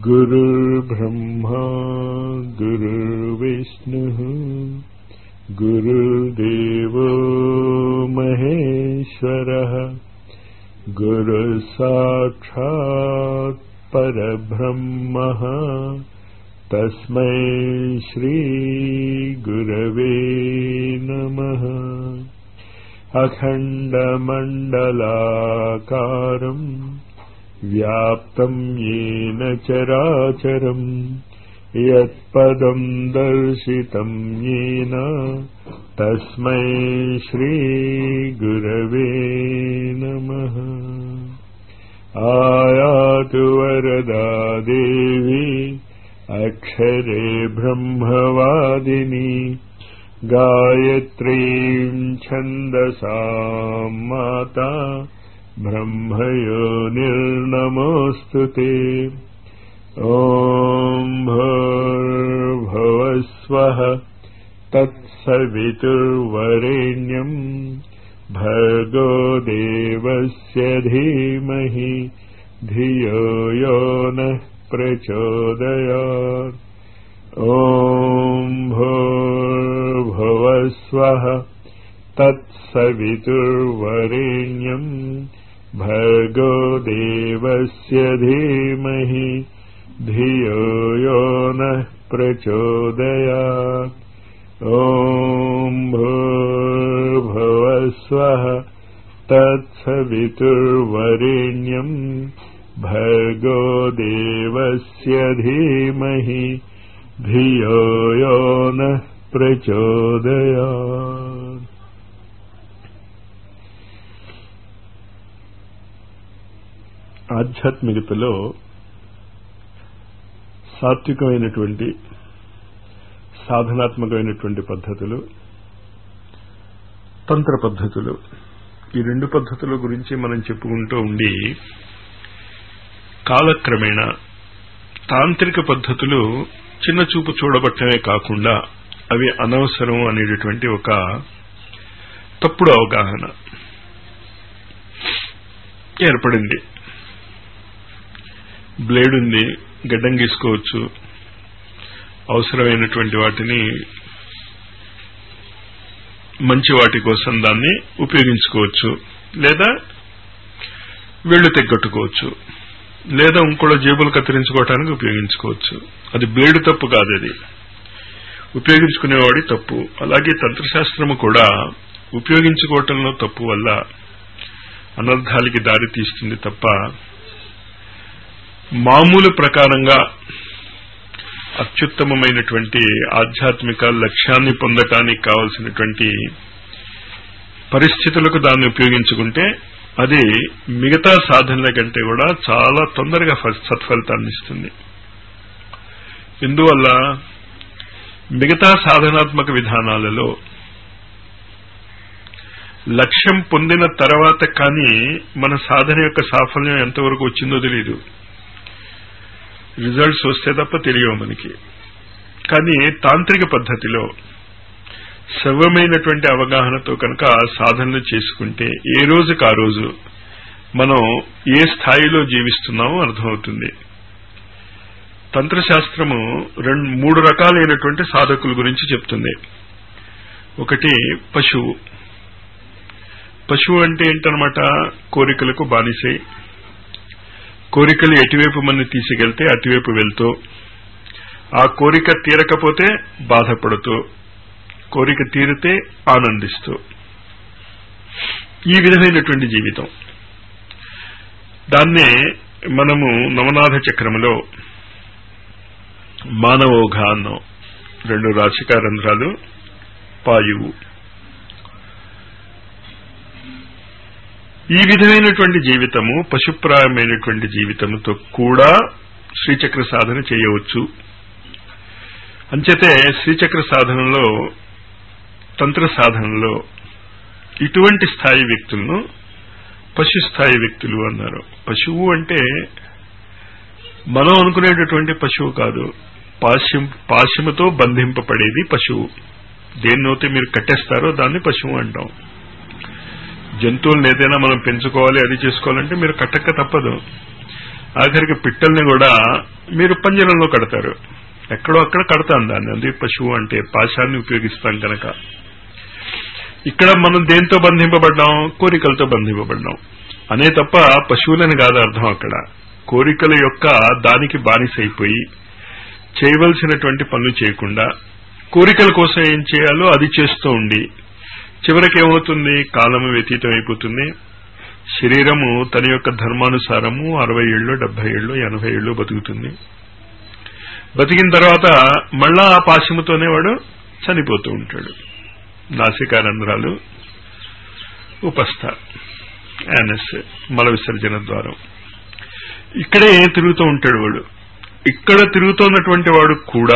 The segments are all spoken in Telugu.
गुरुर्ब्रह्मा गुरुर्विष्णुः गुरुर्देवो महेश्वरः गुरुसाक्षात् परब्रह्मः तस्मै श्रीगुरवे नमः अखण्डमण्डलाकारम् व्याप्तम् येन चराचरम् यत्पदम् दर्शितम् येन तस्मै श्रीगुरवे नमः आयातु वरदा देवी अक्षरे ब्रह्मवादिनी गायत्रीम् छन्दसाम् माता ब्रह्मयोनिर्नमोऽस्तु ते ॐ भूर्भुवस्वः तत्सवितुर्वरेण्यम् भर्गो देवस्य धीमहि धियो यो नः प्रचोदयात् ॐ भूर्भुवस्वः तत्सवितुर्वरेण्यम् भर्गो देवस्य धीमहि धियो यो नः प्रचोदयात् ॐ भूर्भुवस्वः तत्सवितुर्वरेण्यम् भर्गो देवस्य धीमहि धियो यो नः प्रचोदयात् ఆధ్యాత్మికతలో సాత్వికమైనటువంటి సాధనాత్మకమైనటువంటి పద్ధతులు తంత్ర పద్ధతులు ఈ రెండు పద్ధతుల గురించి మనం చెప్పుకుంటూ ఉండి కాలక్రమేణా తాంత్రిక పద్ధతులు చిన్న చూపు చూడబట్టమే కాకుండా అవి అనవసరం అనేటటువంటి ఒక తప్పుడు అవగాహన ఏర్పడింది బ్లేడ్ ఉంది గడ్డం గీసుకోవచ్చు అవసరమైనటువంటి వాటిని మంచి వాటి కోసం దాన్ని ఉపయోగించుకోవచ్చు లేదా వేళ్లు తెగ్గట్టుకోవచ్చు లేదా ఇంకోళ్ళ జేబులు కత్తిరించుకోవటానికి ఉపయోగించుకోవచ్చు అది బ్లేడ్ తప్పు కాదు అది ఉపయోగించుకునేవాడి తప్పు అలాగే తంత్రశాస్త్రము కూడా ఉపయోగించుకోవటంలో తప్పు వల్ల అనర్థాలకి దారి తీస్తుంది తప్ప మామూలు ప్రకారంగా అత్యుత్తమమైనటువంటి ఆధ్యాత్మిక లక్ష్యాన్ని పొందటానికి కావలసినటువంటి పరిస్థితులకు దాన్ని ఉపయోగించుకుంటే అది మిగతా సాధనల కంటే కూడా చాలా తొందరగా సత్ఫలితాన్ని ఇస్తుంది ఇందువల్ల మిగతా సాధనాత్మక విధానాలలో లక్ష్యం పొందిన తర్వాత కానీ మన సాధన యొక్క సాఫల్యం ఎంతవరకు వచ్చిందో తెలియదు రిజల్ట్స్ వస్తే తప్ప తెలియవు మనకి కానీ తాంత్రిక పద్ధతిలో సవ్యమైనటువంటి అవగాహనతో కనుక సాధనలు చేసుకుంటే ఏ రోజుకు ఆ రోజు మనం ఏ స్థాయిలో జీవిస్తున్నామో అర్థమవుతుంది తంత్రశాస్త్రము రెండు మూడు రకాలైనటువంటి సాధకుల గురించి చెప్తుంది ఒకటి పశువు పశువు అంటే ఏంటనమాట కోరికలకు బానిసై కోరికలు ఎటువైపు మన తీసుకెళ్తే అటువైపు వెళ్తూ ఆ కోరిక తీరకపోతే బాధపడుతూ కోరిక తీరితే ఆనందిస్తూ ఈ విధమైనటువంటి జీవితం దాన్నే మనము నవనాథ చక్రములో మానవోఘ అన్నాం రెండు రాశికా రంధ్రాలు పాయువు ఈ విధమైనటువంటి జీవితము పశుప్రాయమైనటువంటి జీవితముతో కూడా శ్రీచక్ర సాధన చేయవచ్చు అంచేతే శ్రీచక్ర సాధనలో తంత్ర సాధనలో ఇటువంటి స్థాయి వ్యక్తులను పశు స్థాయి వ్యక్తులు అన్నారు పశువు అంటే మనం అనుకునేటటువంటి పశువు కాదు పాశ్యం పాశ్యముతో బంధింపబడేది పశువు దేన్నైతే మీరు కట్టేస్తారో దాన్ని పశువు అంటాం జంతువులను ఏదైనా మనం పెంచుకోవాలి అది చేసుకోవాలంటే మీరు కట్టక తప్పదు ఆఖరికి పిట్టల్ని కూడా మీరు పంజరంలో కడతారు ఎక్కడో అక్కడ కడతాం దాన్ని అది పశువు అంటే పాశాన్ని ఉపయోగిస్తాం కనుక ఇక్కడ మనం దేంతో బంధింపబడ్డాం కోరికలతో బంధింపబడ్డాం అనే తప్ప పశువులని కాదు అర్థం అక్కడ కోరికల యొక్క దానికి బానిసైపోయి చేయవలసినటువంటి పనులు చేయకుండా కోరికల కోసం ఏం చేయాలో అది చేస్తూ ఉండి చివరికి ఏమవుతుంది కాలము వ్యతీతం అయిపోతుంది శరీరము తన యొక్క ధర్మానుసారము అరవై ఏళ్ళు డెబ్బై ఏళ్ళు ఎనభై ఏళ్ళు బతుకుతుంది బతికిన తర్వాత మళ్ళా ఆ పాశముతోనే వాడు చనిపోతూ ఉంటాడు నాసికారంధ్రాలు ఉపస్థ యానస్ మల విసర్జన ద్వారం ఇక్కడే తిరుగుతూ ఉంటాడు వాడు ఇక్కడ తిరుగుతున్నటువంటి వాడు కూడా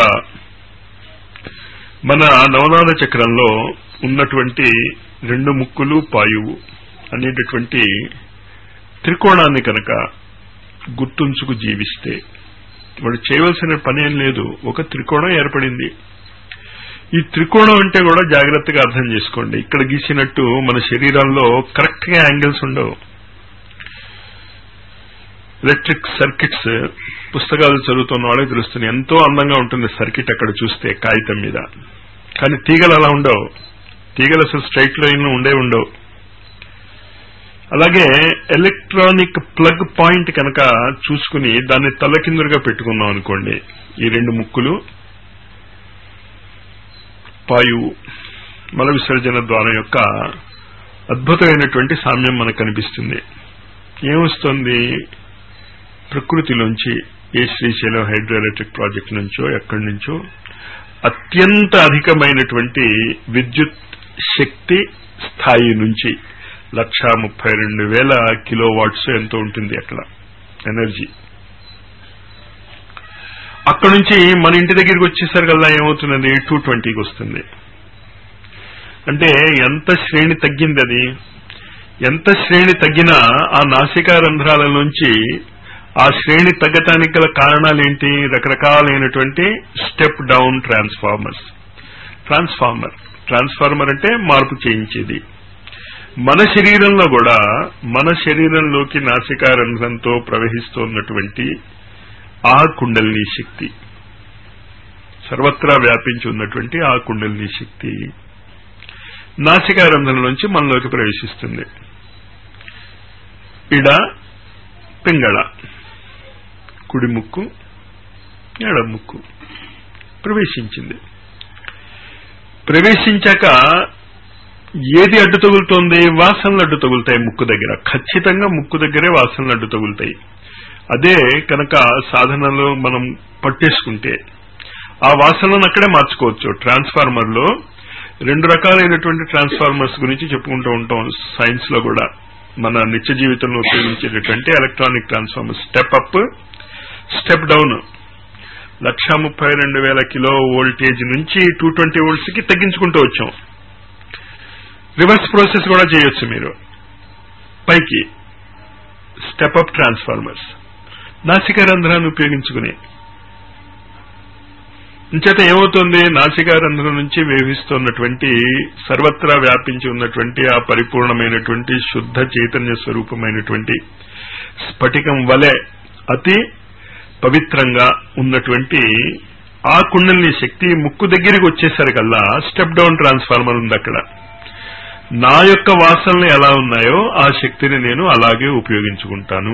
మన నవనాద చక్రంలో ఉన్నటువంటి రెండు ముక్కులు పాయువు అనేటటువంటి త్రికోణాన్ని కనుక గుర్తుంచుకు జీవిస్తే వాడు చేయవలసిన పని ఏం లేదు ఒక త్రికోణం ఏర్పడింది ఈ త్రికోణం అంటే కూడా జాగ్రత్తగా అర్థం చేసుకోండి ఇక్కడ గీసినట్టు మన శరీరంలో కరెక్ట్ గా యాంగిల్స్ ఉండవు ఎలక్ట్రిక్ సర్కిట్స్ పుస్తకాలు చదువుతున్న వాళ్ళకి తెలుస్తుంది ఎంతో అందంగా ఉంటుంది సర్కిట్ అక్కడ చూస్తే కాగితం మీద కానీ తీగలు అలా ఉండవు తీగలు అసలు స్ట్రైట్ లైన్ ఉండే ఉండవు అలాగే ఎలక్ట్రానిక్ ప్లగ్ పాయింట్ కనుక చూసుకుని దాన్ని తలకిందులుగా పెట్టుకున్నాం అనుకోండి ఈ రెండు ముక్కులు పాయువు మల విసర్జన ద్వారం యొక్క అద్భుతమైనటువంటి సామ్యం మనకు కనిపిస్తుంది ఏమొస్తుంది ప్రకృతిలోంచి ఏ శ్రీశైలం హైడ్రో ఎలక్ట్రిక్ ప్రాజెక్ట్ నుంచో ఎక్కడి నుంచో అత్యంత అధికమైనటువంటి విద్యుత్ శక్తి స్థాయి నుంచి లక్షా ముప్పై రెండు వేల కిలో వాట్స్ ఎంతో ఉంటుంది అక్కడ ఎనర్జీ అక్కడ నుంచి మన ఇంటి దగ్గరికి వచ్చేసరికల్లా ఏమవుతున్నది టూ ట్వంటీకి వస్తుంది అంటే ఎంత శ్రేణి తగ్గింది అది ఎంత శ్రేణి తగ్గినా ఆ నాసికా రంధ్రాల నుంచి ఆ శ్రేణి తగ్గటానికి గల కారణాలేంటి రకరకాలైనటువంటి step down transformers transformer transformer అంటే మార్పు చేయించేది మన శరీరంలో కూడా మన శరీరంలోకి నాసికా రంధ్రంతో ప్రవహిస్తున్నటువంటి ఆ కుండలిని శక్తి సర్వత్రా వ్యాపించి ఉన్నటువంటి ఆ కుండలిని శక్తి నాసికా రంధ్రం నుంచి మనలోకి ప్రవేశిస్తుంది ఇడ పింగళ కుడి ముక్కు ఎడ ముక్కు ప్రవేశించింది ప్రవేశించాక ఏది అడ్డు తగులుతోంది వాసనలు అడ్డు తగులుతాయి ముక్కు దగ్గర ఖచ్చితంగా ముక్కు దగ్గరే వాసనలు అడ్డు తగులుతాయి అదే కనుక సాధనలో మనం పట్టేసుకుంటే ఆ వాసనలను అక్కడే మార్చుకోవచ్చు ట్రాన్స్ఫార్మర్ లో రెండు రకాలైనటువంటి ట్రాన్స్ఫార్మర్స్ గురించి చెప్పుకుంటూ ఉంటాం సైన్స్ లో కూడా మన నిత్య జీవితంలో ఉపయోగించేటటువంటి electronic transformer step up step down లక్ష ముప్పై రెండు వేల కిలో వోల్టేజ్ నుంచి టూ ట్వంటీ వోల్ట్స్ కి తగ్గించుకుంటూ వచ్చాం రివర్స్ ప్రాసెస్ కూడా చేయొచ్చు మీరు పైకి స్టెప్ అప్ ట్రాన్స్ఫార్మర్స్ నాసికా రంధ్రాన్ని ఉపయోగించుకుని ఇంచేత ఏమవుతుంది నాసికా రంధ్రం నుంచి వేధిస్తున్నటువంటి సర్వత్రా వ్యాపించి ఉన్నటువంటి ఆ పరిపూర్ణమైనటువంటి శుద్ధ చైతన్య స్వరూపమైనటువంటి స్ఫటికం వలె అతి పవిత్రంగా ఉన్నటువంటి ఆ కుండలిని శక్తి ముక్కు దగ్గరికి వచ్చేసరికల్లా స్టెప్ డౌన్ ట్రాన్స్ఫార్మర్ ఉంది అక్కడ నా యొక్క వాసనలు ఎలా ఉన్నాయో ఆ శక్తిని నేను అలాగే ఉపయోగించుకుంటాను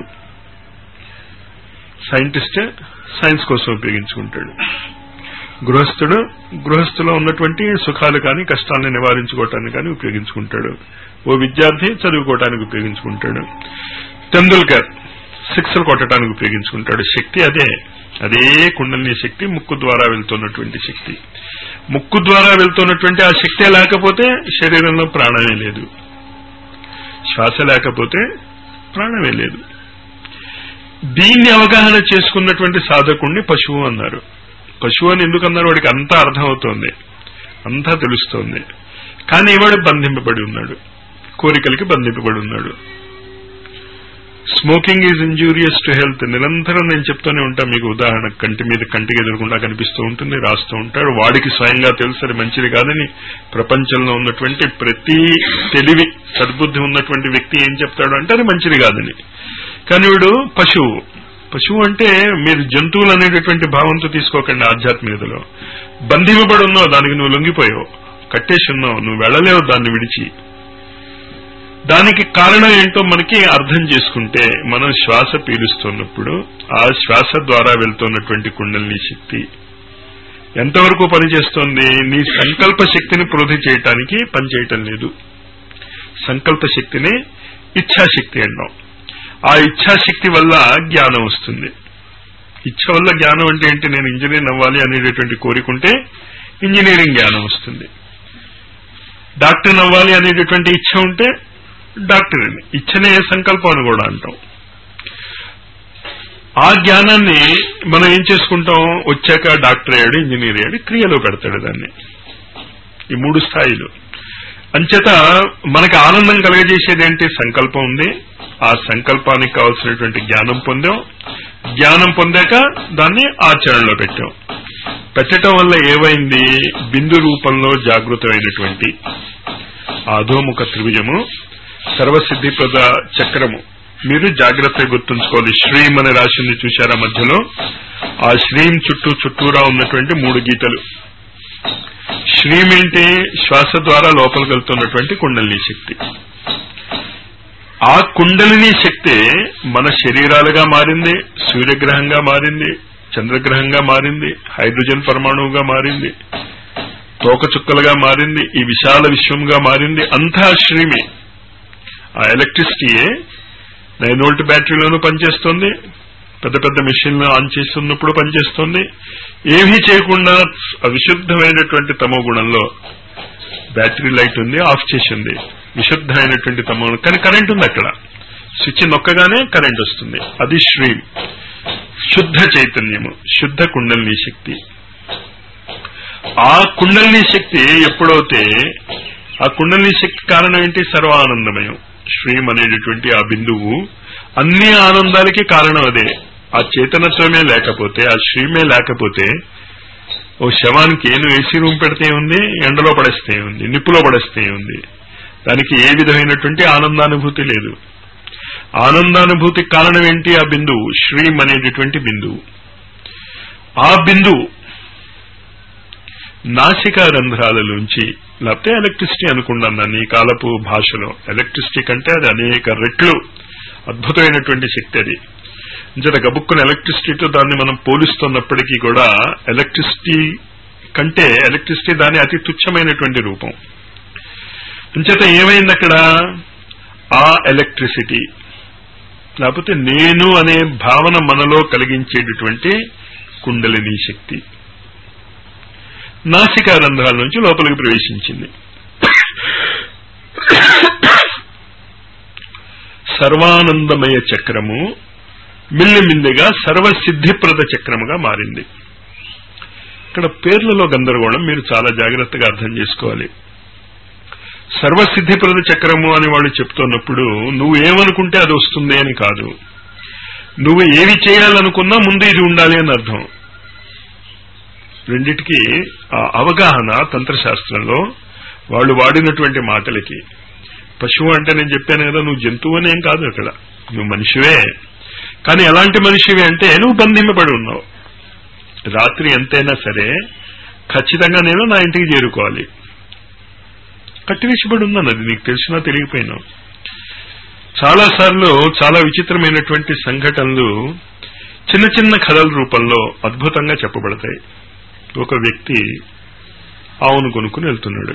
సైంటిస్ట్ సైన్స్ కోసం ఉపయోగించుకుంటాడు గృహస్థుడు గృహస్థులో ఉన్నటువంటి సుఖాలు కానీ కష్టాలను నివారించుకోవటానికి కానీ ఉపయోగించుకుంటాడు ఓ విద్యార్థి చదువుకోవటానికి ఉపయోగించుకుంటాడు తెందుల్కర్ సిక్స్లు కొట్టడానికి ఉపయోగించుకుంటాడు శక్తి అదే అదే కుండలిని శక్తి ముక్కు ద్వారా వెళ్తున్నటువంటి శక్తి ముక్కు ద్వారా వెళ్తున్నటువంటి ఆ శక్తే లేకపోతే శరీరంలో ప్రాణమే లేదు శ్వాస లేకపోతే ప్రాణమే లేదు దీన్ని అవగాహన చేసుకున్నటువంటి సాధకుణ్ణి పశువు అన్నారు పశువు అని ఎందుకన్నారు వాడికి అంతా అర్థమవుతోంది అంతా తెలుస్తోంది కానీ వాడు బంధింపబడి ఉన్నాడు కోరికలకి బంధింపబడి ఉన్నాడు smoking is injurious to health నిరంతరం నేను చెప్తూనే ఉంటాను మీకు ఉదాహరణ కంటి మీద కంటికి ఎదురకుండా కనిపిస్తూ ఉంటుంది రాస్తూ ఉంటాడు వాడికి స్వయంగా తెలుసు అది మంచిది కాదని ప్రపంచంలో ఉన్నటువంటి ప్రతి తెలివి సద్బుద్ధి ఉన్నటువంటి వ్యక్తి ఏం చెప్తాడు అంటే అది మంచిది కాదని కానీ వీడు పశువు పశువు అంటే మీరు జంతువులు అనేటటువంటి భావంతో తీసుకోకండి ఆధ్యాత్మికతలో బంధింపబడి ఉన్నావు దానికి నువ్వు లొంగిపోయావు కట్టేసి ఉన్నావు నువ్వు వెళ్ళలేవు దాన్ని విడిచి దానికి కారణం ఏంటో మనకి అర్థం చేసుకుంటే మనం శ్వాస పీలుస్తున్నప్పుడు ఆ శ్వాస ద్వారా వెళ్తున్నటువంటి కుండలిని శక్తి ఎంతవరకు పనిచేస్తోంది నీ సంకల్ప శక్తిని వృద్ధి చేయటానికి పనిచేయటం లేదు సంకల్ప శక్తిని ఇచ్ఛాశక్తి అన్నాం ఆ ఇచ్ఛాశక్తి వల్ల జ్ఞానం వస్తుంది ఇచ్ఛ వల్ల జ్ఞానం అంటే ఏంటి నేను ఇంజనీర్ అవ్వాలి అనేటటువంటి కోరికుంటే ఇంజనీరింగ్ జ్ఞానం వస్తుంది డాక్టర్ అవ్వాలి అనేటటువంటి ఇచ్ఛ ఉంటే డాక్టర్ అని ఇచ్చనే సంకల్పం అని కూడా అంటాం ఆ జ్ఞానాన్ని మనం ఏం చేసుకుంటాం వచ్చాక డాక్టర్ అయ్యాడు ఇంజనీర్ అయ్యాడు క్రియలో పెడతాడు దాన్ని ఈ మూడు స్థాయిలు అంచేత మనకి ఆనందం కలగజేసేది ఏంటి సంకల్పం ఉంది ఆ సంకల్పానికి కావాల్సినటువంటి జ్ఞానం పొందాం జ్ఞానం పొందాక దాన్ని ఆచరణలో పెట్టాం పెట్టడం వల్ల ఏమైంది బిందు రూపంలో జాగృతమైనటువంటి అధోముఖ త్రిభుజము సర్వసిద్ధిప్రద చక్రము మీరు జాగ్రత్తగా గుర్తుంచుకోవాలి శ్రీం అనే రాశిని చూశారా మధ్యలో ఆ శ్రీం చుట్టూ చుట్టూరా ఉన్నటువంటి మూడు గీతలు శ్రీం ఏంటి శ్వాస ద్వారా లోపలికి వెళ్తున్నటువంటి కుండలిని శక్తి ఆ కుండలిని శక్తి మన శరీరాలుగా మారింది సూర్యగ్రహంగా మారింది చంద్రగ్రహంగా మారింది హైడ్రోజన్ పరమాణువుగా మారింది తోకచుక్కలుగా మారింది ఈ విశాల విశ్వంగా మారింది అంతా శ్రీమే ఆ ఎలక్ట్రిసిటీయే నైన్ వోల్ట్ బ్యాటరీలోనూ పనిచేస్తుంది పెద్ద పెద్ద మెషిన్లు ఆన్ చేస్తున్నప్పుడు పనిచేస్తుంది ఏమీ చేయకుండా విశుద్ధమైనటువంటి తమో గుణంలో బ్యాటరీ లైట్ ఉంది ఆఫ్ చేసింది విశుద్ధమైనటువంటి తమో గుణం కానీ కరెంట్ ఉంది అక్కడ స్విచ్ నొక్కగానే కరెంట్ వస్తుంది అది శ్రీం శుద్ధ చైతన్యము శుద్ధ కుండలిని శక్తి ఆ కుండలిని శక్తి ఎప్పుడైతే ఆ కుండలిని శక్తి కారణం ఏంటి సర్వానందమయం శ్రీం అనేటటువంటి ఆ బిందువు అన్ని ఆనందాలకి కారణం అదే ఆ చేతనత్వమే లేకపోతే ఆ శ్రీమే లేకపోతే ఓ శవానికి నువ్వు ఏసీ రూమ్ పెడితే ఉంది ఎండలో పడేస్తే ఉంది నిప్పులో పడేస్తే ఉంది దానికి ఏ విధమైనటువంటి ఆనందానుభూతి లేదు ఆనందానుభూతికి కారణం ఏంటి ఆ బిందువు శ్రీం అనేటటువంటి బిందువు ఆ బిందువు నాసికా రంధ్రాలలోంచి లేకపోతే ఎలక్ట్రిసిటీ అనుకున్నాను దాన్ని ఈ కాలపు భాషలో ఎలక్ట్రిసిటీ కంటే అది అనేక రెట్లు అద్భుతమైనటువంటి శక్తి అది ఇంచేత గబుక్కున ఎలక్ట్రిసిటీతో దాన్ని మనం పోలిస్తున్నప్పటికీ కూడా ఎలక్ట్రిసిటీ కంటే ఎలక్ట్రిసిటీ దాని అతి తుచ్చమైనటువంటి రూపం ఇంచేత ఏమైంది అక్కడ ఆ ఎలక్ట్రిసిటీ లేకపోతే నేను అనే భావన మనలో కలిగించేటటువంటి కుండలిని శక్తి నాసికా రంధ్రాల నుంచి లోపలికి ప్రవేశించింది సర్వానందమయ చక్రము మిల్లిమిల్లిగా సర్వసిద్ధిప్రద చక్రముగా మారింది ఇక్కడ పేర్లలో గందరగోళం మీరు చాలా జాగ్రత్తగా అర్థం చేసుకోవాలి సర్వసిద్ధిప్రద చక్రము అని వాళ్ళు చెప్తున్నప్పుడు నువ్వు ఏమనుకుంటే అది వస్తుంది అని కాదు నువ్వు ఏమి చేయాలనుకున్నా ముందు ఇది ఉండాలి అని అర్థం రెండిటికి ఆ అవగాహన తంత్రశాస్త్రంలో వాళ్ళు వాడినటువంటి మాటలకి పశువు అంటే నేను చెప్పాను కదా నువ్వు జంతువు అనేం కాదు అక్కడ నువ్వు మనిషివే కానీ ఎలాంటి మనిషివి అంటే నువ్వు బంధింపబడి ఉన్నావు రాత్రి ఎంతైనా సరే ఖచ్చితంగా నేను నా ఇంటికి చేరుకోవాలి కట్టివేసిబడి ఉన్నాను అది నీకు తెలిసినా తెలియకపోయినా చాలా సార్లు చాలా విచిత్రమైనటువంటి సంఘటనలు చిన్న చిన్న కథల రూపంలో అద్భుతంగా చెప్పబడతాయి ఒక వ్యక్తి ఆవును కొనుక్కుని వెళ్తున్నాడు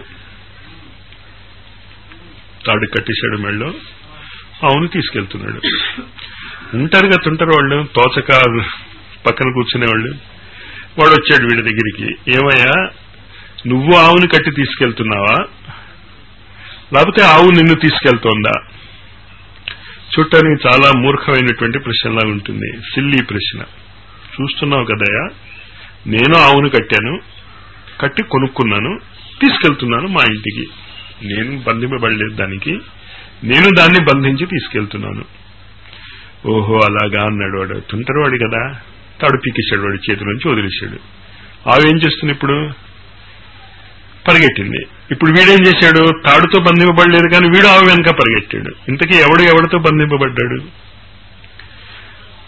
తాడు కట్టేశాడు మెళ్ళో ఆవును తీసుకెళ్తున్నాడు ఉంటారుగా తుంటారు వాళ్ళు తోచక పక్కన కూర్చునేవాళ్ళు వాడు వచ్చాడు వీడి దగ్గరికి ఏమయ్యా నువ్వు ఆవుని కట్టి తీసుకెళ్తున్నావా లేకపోతే ఆవు నిన్ను తీసుకెళ్తోందా చూడటానికి చాలా మూర్ఖమైనటువంటి ప్రశ్నలా ఉంటుంది సిల్లీ ప్రశ్న చూస్తున్నావు కదయ్యా నేను ఆవును కట్టాను కట్టి కొనుక్కున్నాను తీసుకెళ్తున్నాను మా ఇంటికి నేను బంధింపబడలేదు దానికి నేను దాన్ని బంధించి తీసుకెళ్తున్నాను ఓహో అలాగా అన్నాడు వాడు తుంటరివాడు కదా తాడు పీకేశాడు వాడి చేతి నుంచి వదిలేశాడు ఆవు ఏం చేస్తుంది ఇప్పుడు పరిగెట్టింది ఇప్పుడు వీడేం చేశాడు తాడుతో బంధింపబడలేదు కానీ వీడు ఆవు వెనక పరిగెట్టాడు ఇంతకీ ఎవడు ఎవడితో బంధింపబడ్డాడు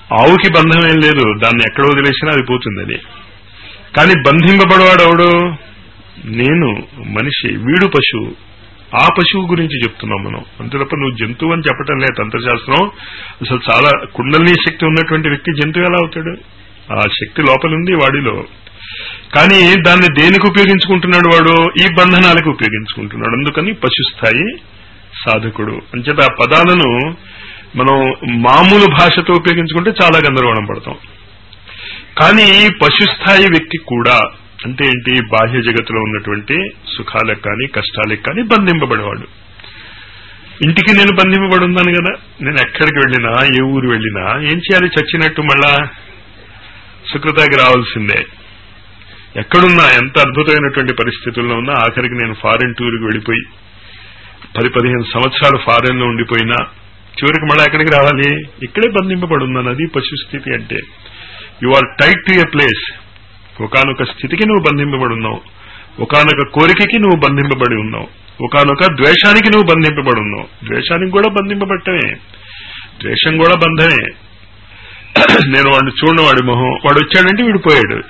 ఆవుకి బంధం ఏం లేదు దాన్ని ఎక్కడ వదిలేసినా అది పోతుంది అది కానీ బంధింపబడవాడు ఎవడు నేను మనిషి వీడు పశువు ఆ పశువు గురించి చెప్తున్నాం మనం అంతే తప్ప నువ్వు జంతువు అని చెప్పటం లేదు తంత్రశాస్త్రం అసలు చాలా కుండలిని శక్తి ఉన్నటువంటి వ్యక్తి జంతువు ఎలా అవుతాడు ఆ శక్తి లోపల ఉంది వాడిలో కానీ దాన్ని దేనికి ఉపయోగించుకుంటున్నాడు వాడు ఈ బంధనాలకు ఉపయోగించుకుంటున్నాడు అందుకని పశుస్థాయి సాధకుడు అంచేత ఆ పదాలను మనం మామూలు భాషతో ఉపయోగించుకుంటే చాలా గందరగోళం పడతాం కానీ పశుస్థాయి వ్యక్తి కూడా అంటే ఏంటి బాహ్య జగత్తులో ఉన్నటువంటి సుఖాలకు కానీ కష్టాలకు కానీ బంధింపబడేవాడు ఇంటికి నేను బంధింపబడి ఉన్నాను కదా నేను ఎక్కడికి వెళ్ళినా ఏ ఊరు వెళ్ళినా ఏం చేయాలి చచ్చినట్టు మళ్ళా సుకృతాకి రావాల్సిందే ఎక్కడున్నా ఎంత అద్భుతమైనటువంటి పరిస్థితుల్లో ఉన్నా ఆఖరికి నేను ఫారెన్ టూర్కి వెళ్ళిపోయి పది పదిహేను సంవత్సరాలు ఫారెన్ లో ఉండిపోయినా చివరికి మళ్ళీ ఎక్కడికి రావాలి ఇక్కడే బంధింపబడి ఉన్నాను అది పశుస్థితి అంటే you are tight to a place ఒకనొక స్థితికి నువ్వు బంధింపబడి ఉన్నావు ఒకనొక కోరికకి నువ్వు బంధింపబడి ఉన్నావు ఒకనొక ద్వేషానికి నువ్వు బంధింపబడి ఉన్నావు ద్వేషానికి కూడా బంధింపబట్టమే ద్వేషం కూడా బంధమే నేను వాడిని చూడను వాడి మొహం వాడు వచ్చాడంటే వీడు పోయాడు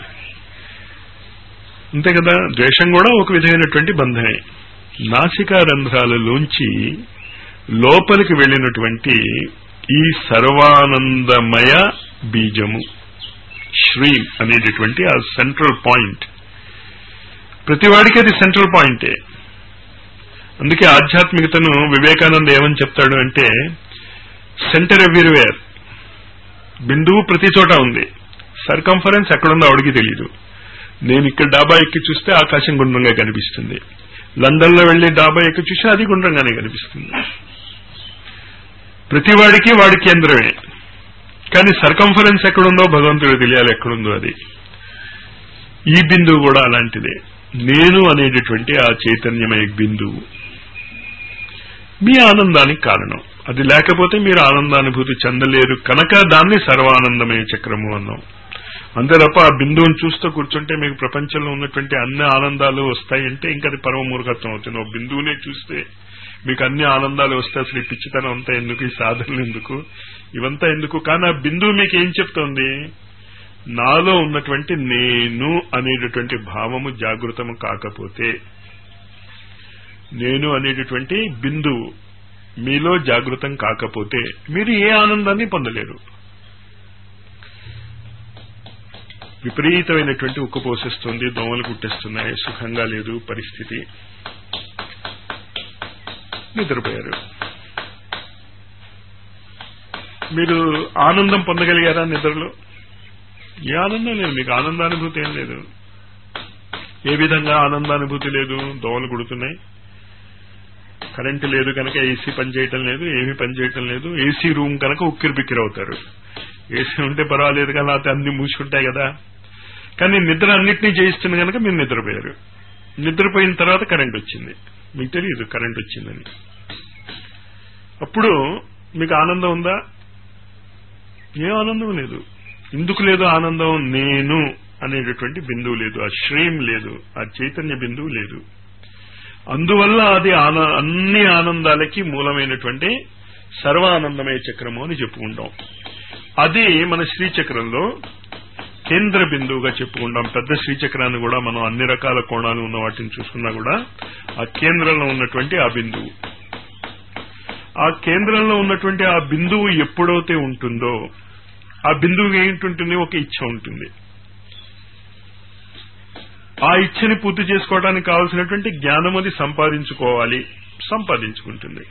అంతే కదా ద్వేషం కూడా ఒక విధమైనటువంటి బంధమే నాసికా రంధ్రాలలోంచి లోపలికి వెళ్ళినటువంటి ఈ సర్వానందమయ బీజము శ్రీం అనేటటువంటి ఆ సెంట్రల్ పాయింట్ ప్రతివాడికి అది సెంట్రల్ పాయింటే అందుకే ఆధ్యాత్మికతను వివేకానంద ఏమని చెప్తాడు అంటే సెంటర్ ఎవ్రీవేర్ బిందువు ప్రతి చోట ఉంది సర్కంఫరెన్స్ ఎక్కడుందో ఆవిడికి తెలియదు నేను ఇక్కడ డాబా ఎక్కి చూస్తే ఆకాశం గుండ్రంగా కనిపిస్తుంది లండన్ లో వెళ్లి డాబా ఎక్కి చూస్తే అది గుండ్రంగానే కనిపిస్తుంది ప్రతివాడికి వాడి కేంద్రమే కానీ సర్కంఫరెన్స్ ఎక్కడుందో భగవంతుడు తెలియాలి ఎక్కడుందో అది ఈ బిందువు కూడా అలాంటిదే నేను అనేటటువంటి ఆ చైతన్యమయ బిందువు మీ ఆనందానికి కారణం అది లేకపోతే మీరు ఆనందానుభూతి చెందలేరు కనుక దాన్ని సర్వానందమయ చక్రము అన్నాం అంతే తప్ప ఆ బిందువుని చూస్తూ కూర్చుంటే మీకు ప్రపంచంలో ఉన్నటువంటి అన్ని ఆనందాలు వస్తాయంటే ఇంకా అది పరమ మూర్ఖత్వం అవుతుంది ఒక బిందువునే చూస్తే మీకు అన్ని ఆనందాలు వస్తాయి అసలు ఈ పిచ్చితనం అంతా ఎందుకు ఈ సాధనలు ఎందుకు ఇవంతా ఎందుకు కానీ ఆ బిందువు మీకు ఏం చెప్తోంది నాలో ఉన్నటువంటి నేను అనేటటువంటి భావము జాగృతము కాకపోతే నేను అనేటటువంటి బిందువు మీలో జాగృతం కాకపోతే మీరు ఏ ఆనందాన్ని పొందలేరు విపరీతమైనటువంటి ఉక్కు పోసేస్తుంది దోమలు కుట్టేస్తున్నాయి సుఖంగా లేదు పరిస్థితి నిద్రపోయారు మీరు ఆనందం పొందగలిగారా నిద్రలో ఏ ఆనందం లేదు మీకు ఆనందానుభూతి ఏం లేదు ఏ విధంగా ఆనందానుభూతి లేదు దోమలు కుడుతున్నాయి కరెంటు లేదు కనుక ఏసీ పనిచేయటం లేదు ఏమీ పనిచేయటం లేదు ఏసీ రూమ్ కనుక ఉక్కిరి బిక్కిరి అవుతారు ఏసీ ఉంటే పర్వాలేదు కదా లేకపోతే అన్ని మూసుకుంటాయి కదా కానీ నిద్ర అన్నింటినీ చేయిస్తుంది కనుక మీరు నిద్రపోయారు నిద్రపోయిన తర్వాత కరెంట్ వచ్చింది మీకు తెలియదు కరెంట్ వచ్చిందని అప్పుడు మీకు ఆనందం ఉందా ఏ ఆనందం లేదు ఎందుకు లేదు ఆనందం నేను అనేటటువంటి బిందువు లేదు ఆ శ్రీం లేదు ఆ చైతన్య బిందువు లేదు అందువల్ల అది ఆన అన్ని ఆనందాలకి మూలమైనటువంటి సర్వానందమయ చక్రము అని చెప్పుకుంటాం అది మన శ్రీచక్రంలో కేంద్ర బిందువుగా చెప్పుకుంటాం పెద్ద శ్రీచక్రాన్ని కూడా మనం అన్ని రకాల కోణాలు ఉన్న వాటిని చూసుకున్నా కూడా ఆ కేంద్రంలో ఉన్నటువంటి ఆ బిందువు ఆ కేంద్రంలో ఉన్నటువంటి ఆ బిందువు ఎప్పుడైతే ఉంటుందో ఆ బిందువు ఏంటుంటుంది ఒక ఇచ్చ ఉంటుంది ఆ ఇచ్చని పూర్తి చేసుకోవడానికి కావలసినటువంటి జ్ఞానం అది సంపాదించుకోవాలి సంపాదించుకుంటుంది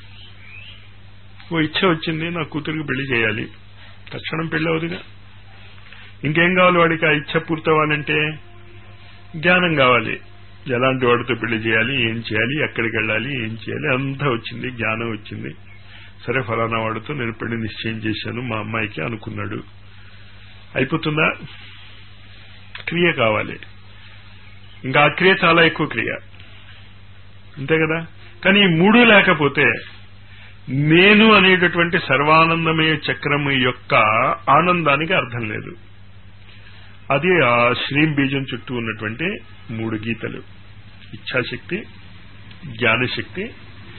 ఓ ఇచ్చ వచ్చింది నా కూతురికి పెళ్లి చేయాలి తక్షణం పెళ్లి అవుదుగా ఇంకేం కావాలి వాడికి ఆ ఇచ్చ పూర్తవ్వాలంటే జ్ఞానం కావాలి ఎలాంటి వాడితో పెళ్లి చేయాలి ఏం చేయాలి ఎక్కడికి వెళ్ళాలి ఏం చేయాలి అంతా వచ్చింది జ్ఞానం వచ్చింది సరే ఫలానా వాడితో నేను పెళ్లి నిశ్చయం చేశాను మా అమ్మాయికి అనుకున్నాడు అయిపోతుందా క్రియ కావాలి ఇంకా ఆ క్రియ చాలా ఎక్కువ క్రియ అంతే కదా కానీ ఈ మూడు లేకపోతే నేను అనేటటువంటి సర్వానందమయ చక్రము యొక్క ఆనందానికి అర్థం లేదు అది ఆ శ్రీం బీజం చుట్టూ ఉన్నటువంటి మూడు గీతలు ఇచ్ఛాశక్తి జ్ఞానశక్తి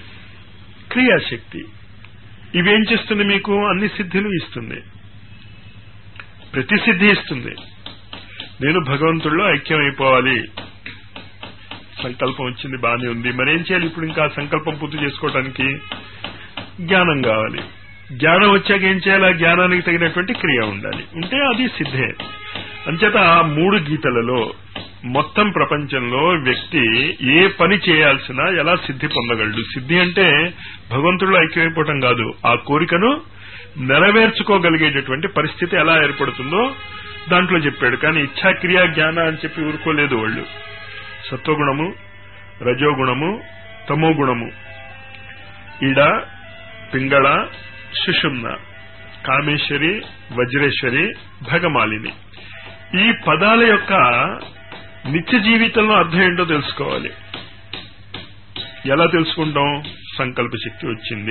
క్రియాశక్తి ఇవేం చేస్తుంది మీకు అన్ని సిద్ధులు ఇస్తుంది ప్రతిసిద్ధి ఇస్తుంది నేను భగవంతుడిలో ఐక్యం అయిపోవాలి సంకల్పం వచ్చింది బానే ఉంది మరేం చేయాలి ఇప్పుడు ఇంకా సంకల్పం పూర్తి చేసుకోవడానికి జ్ఞానం కావాలి జ్ఞానం వచ్చాక ఏం చేయాలి ఆ జ్ఞానానికి తగినటువంటి క్రియ ఉండాలి ఉంటే అది సిద్ధే అంచేత ఆ మూడు గీతలలో మొత్తం ప్రపంచంలో వ్యక్తి ఏ పని చేయాల్సిన ఎలా సిద్ధి పొందగలడు సిద్ధి అంటే భగవంతుడిలో ఐక్యమైపోవటం కాదు ఆ కోరికను నెరవేర్చుకోగలిగేటటువంటి పరిస్థితి ఎలా ఏర్పడుతుందో దాంట్లో చెప్పాడు కానీ ఇచ్ఛాక్రియ జ్ఞాన అని చెప్పి ఊరుకోలేదు వాళ్ళు సత్వగుణము రజోగుణము తమోగుణము ఇడ పింగళ సుషుమ్న కామేశ్వరి వజ్రేశ్వరి భగమాలిని ఈ పదాల యొక్క నిత్య జీవితంలో అర్థం ఏంటో తెలుసుకోవాలి ఎలా తెలుసుకుంటాం సంకల్ప శక్తి వచ్చింది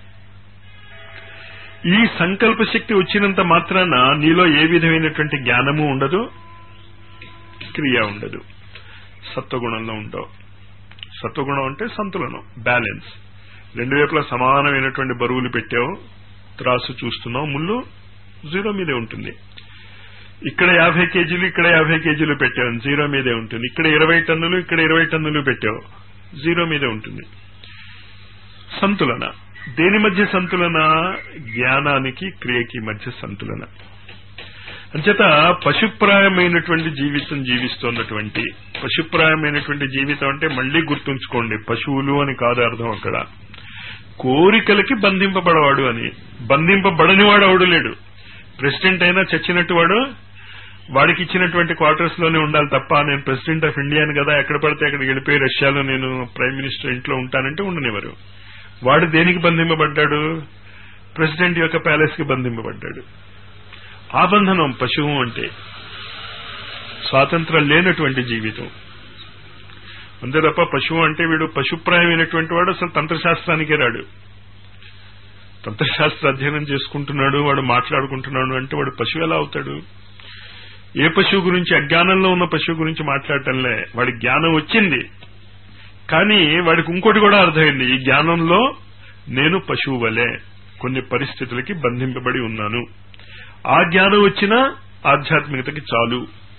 ఈ సంకల్ప శక్తి వచ్చినంత మాత్రాన నీలో ఏ విధమైనటువంటి జ్ఞానము ఉండదు క్రియ ఉండదు సత్వగుణంలో ఉండవు సత్వగుణం అంటే సంతులనం బ్యాలెన్స్ రెండు వైపులా సమానమైనటువంటి బరువులు పెట్టావు త్రాసు చూస్తున్నావు ముళ్ళు జీరో మీదే ఉంటుంది ఇక్కడ యాభై కేజీలు ఇక్కడ యాభై కేజీలు పెట్టావు జీరో మీదే ఉంటుంది ఇక్కడ ఇరవై టన్నులు ఇక్కడ ఇరవై టన్నులు పెట్టావు జీరో మీదే ఉంటుంది సంతులన దేని మధ్య సంతులన జ్ఞానానికి క్రియకి మధ్య సంతులన అంచేత పశుప్రాయమైనటువంటి జీవితం జీవిస్తున్నటువంటి పశుప్రాయమైనటువంటి జీవితం అంటే మళ్లీ గుర్తుంచుకోండి పశువులు అని కాదు అర్థం అక్కడ కోరికలకి బంధింపబడవాడు అని బంధింపబడని వాడు అవడు లేడు ప్రెసిడెంట్ అయినా చచ్చినట్టు వాడు వాడికి ఇచ్చినటువంటి క్వార్టర్స్ లోనే ఉండాలి తప్ప నేను ప్రెసిడెంట్ ఆఫ్ ఇండియా అని కదా ఎక్కడ పడితే అక్కడికి వెళ్ళిపోయి రష్యాలో నేను ప్రైమ్ మినిస్టర్ ఇంట్లో ఉంటానంటే ఉండనివ్వరు వాడు దేనికి బంధింపబడ్డాడు ప్రెసిడెంట్ యొక్క ప్యాలెస్ కి బంధింపబడ్డాడు ఆ బంధనం పశువు అంటే స్వాతంత్రం లేనటువంటి జీవితం అంతే తప్ప పశువు అంటే వీడు పశుప్రాయమైనటువంటి వాడు అసలు తంత్రశాస్త్రానికే రాడు తంత్రశాస్త్ర అధ్యయనం చేసుకుంటున్నాడు వాడు మాట్లాడుకుంటున్నాడు అంటే వాడు పశువు ఎలా అవుతాడు ఏ పశువు గురించి అజ్ఞానంలో ఉన్న పశువు గురించి మాట్లాడటంలే వాడి జ్ఞానం వచ్చింది కానీ వాడికి ఇంకోటి కూడా అర్థమైంది ఈ జ్ఞానంలో నేను పశువు వలె కొన్ని పరిస్థితులకి బంధింపబడి ఉన్నాను ఆ జ్ఞానం వచ్చినా ఆధ్యాత్మికతకి చాలు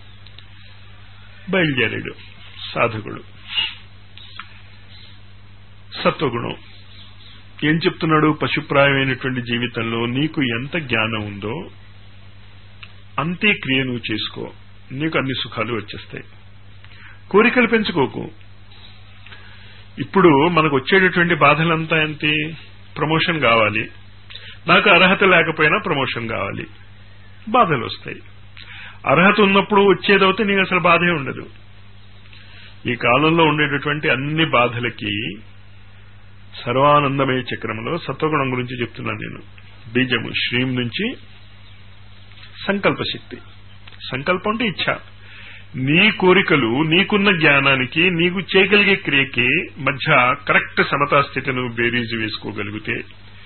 బయలుదేరాడు సాధకుడు సత్వగుణం ఏం చెప్తున్నాడు పశుప్రాయమైనటువంటి జీవితంలో నీకు ఎంత జ్ఞానం ఉందో అంతే క్రియ నువ్వు చేసుకో నీకు అన్ని సుఖాలు వచ్చేస్తాయి కోరికలు పెంచుకోకు ఇప్పుడు మనకు వచ్చేటటువంటి బాధలంతా ఏంటి ప్రమోషన్ కావాలి నాకు అర్హత లేకపోయినా ప్రమోషన్ కావాలి బాధలు వస్తాయి అర్హత ఉన్నప్పుడు వచ్చేదవుతే నీకు అసలు బాధే ఉండదు ఈ కాలంలో ఉండేటటువంటి అన్ని బాధలకి సర్వానందమయ చక్రంలో సత్వగుణం గురించి చెప్తున్నాను నేను బీజము శ్రీం నుంచి సంకల్ప శక్తి సంకల్పం అంటే ఇచ్ఛ నీ కోరికలు నీకున్న జ్ఞానానికి నీకు చేయగలిగే క్రియకి మధ్య కరెక్ట్ సమతా స్థితిని బేరీజు వేసుకోగలిగితే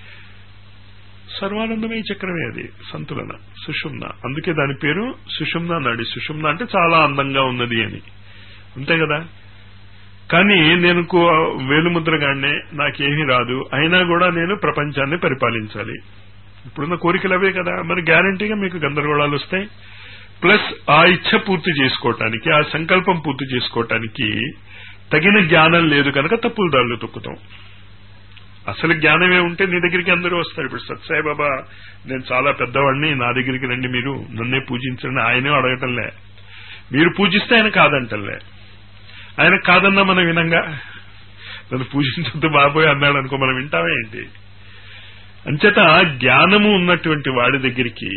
సర్వానందమయ చక్రమే అది సంతులన సుషుమ్న అందుకే దాని పేరు సుషుమ్న నాడి సుషుమ్న అంటే చాలా అందంగా ఉన్నది అని అంతే కదా కానీ నేను వేలుముద్రగానే నాకేమీ రాదు అయినా కూడా నేను ప్రపంచాన్ని పరిపాలించాలి ఇప్పుడున్న కోరికలు అవే కదా మరి గ్యారంటీగా మీకు గందరగోళాలు వస్తాయి ప్లస్ ఆ ఇచ్ఛ పూర్తి చేసుకోవటానికి ఆ సంకల్పం పూర్తి చేసుకోవటానికి తగిన జ్ఞానం లేదు కనుక తప్పులు దారులు తొక్కుతాం అసలు జ్ఞానమే ఉంటే నీ దగ్గరికి అందరూ వస్తారు ఇప్పుడు సత్సాయి బాబా నేను చాలా పెద్దవాడిని నా దగ్గరికి రండి మీరు నన్నే పూజించండి ఆయనే అడగటంలే మీరు పూజిస్తే ఆయన కాదంటలే ఆయన కాదన్నా మనం వినంగా నన్ను పూజించద్దు బాబోయ్ అన్నాడు అనుకో మనం వింటామే ఏంటి అంచేత జ్ఞానము ఉన్నటువంటి వాడి దగ్గరికి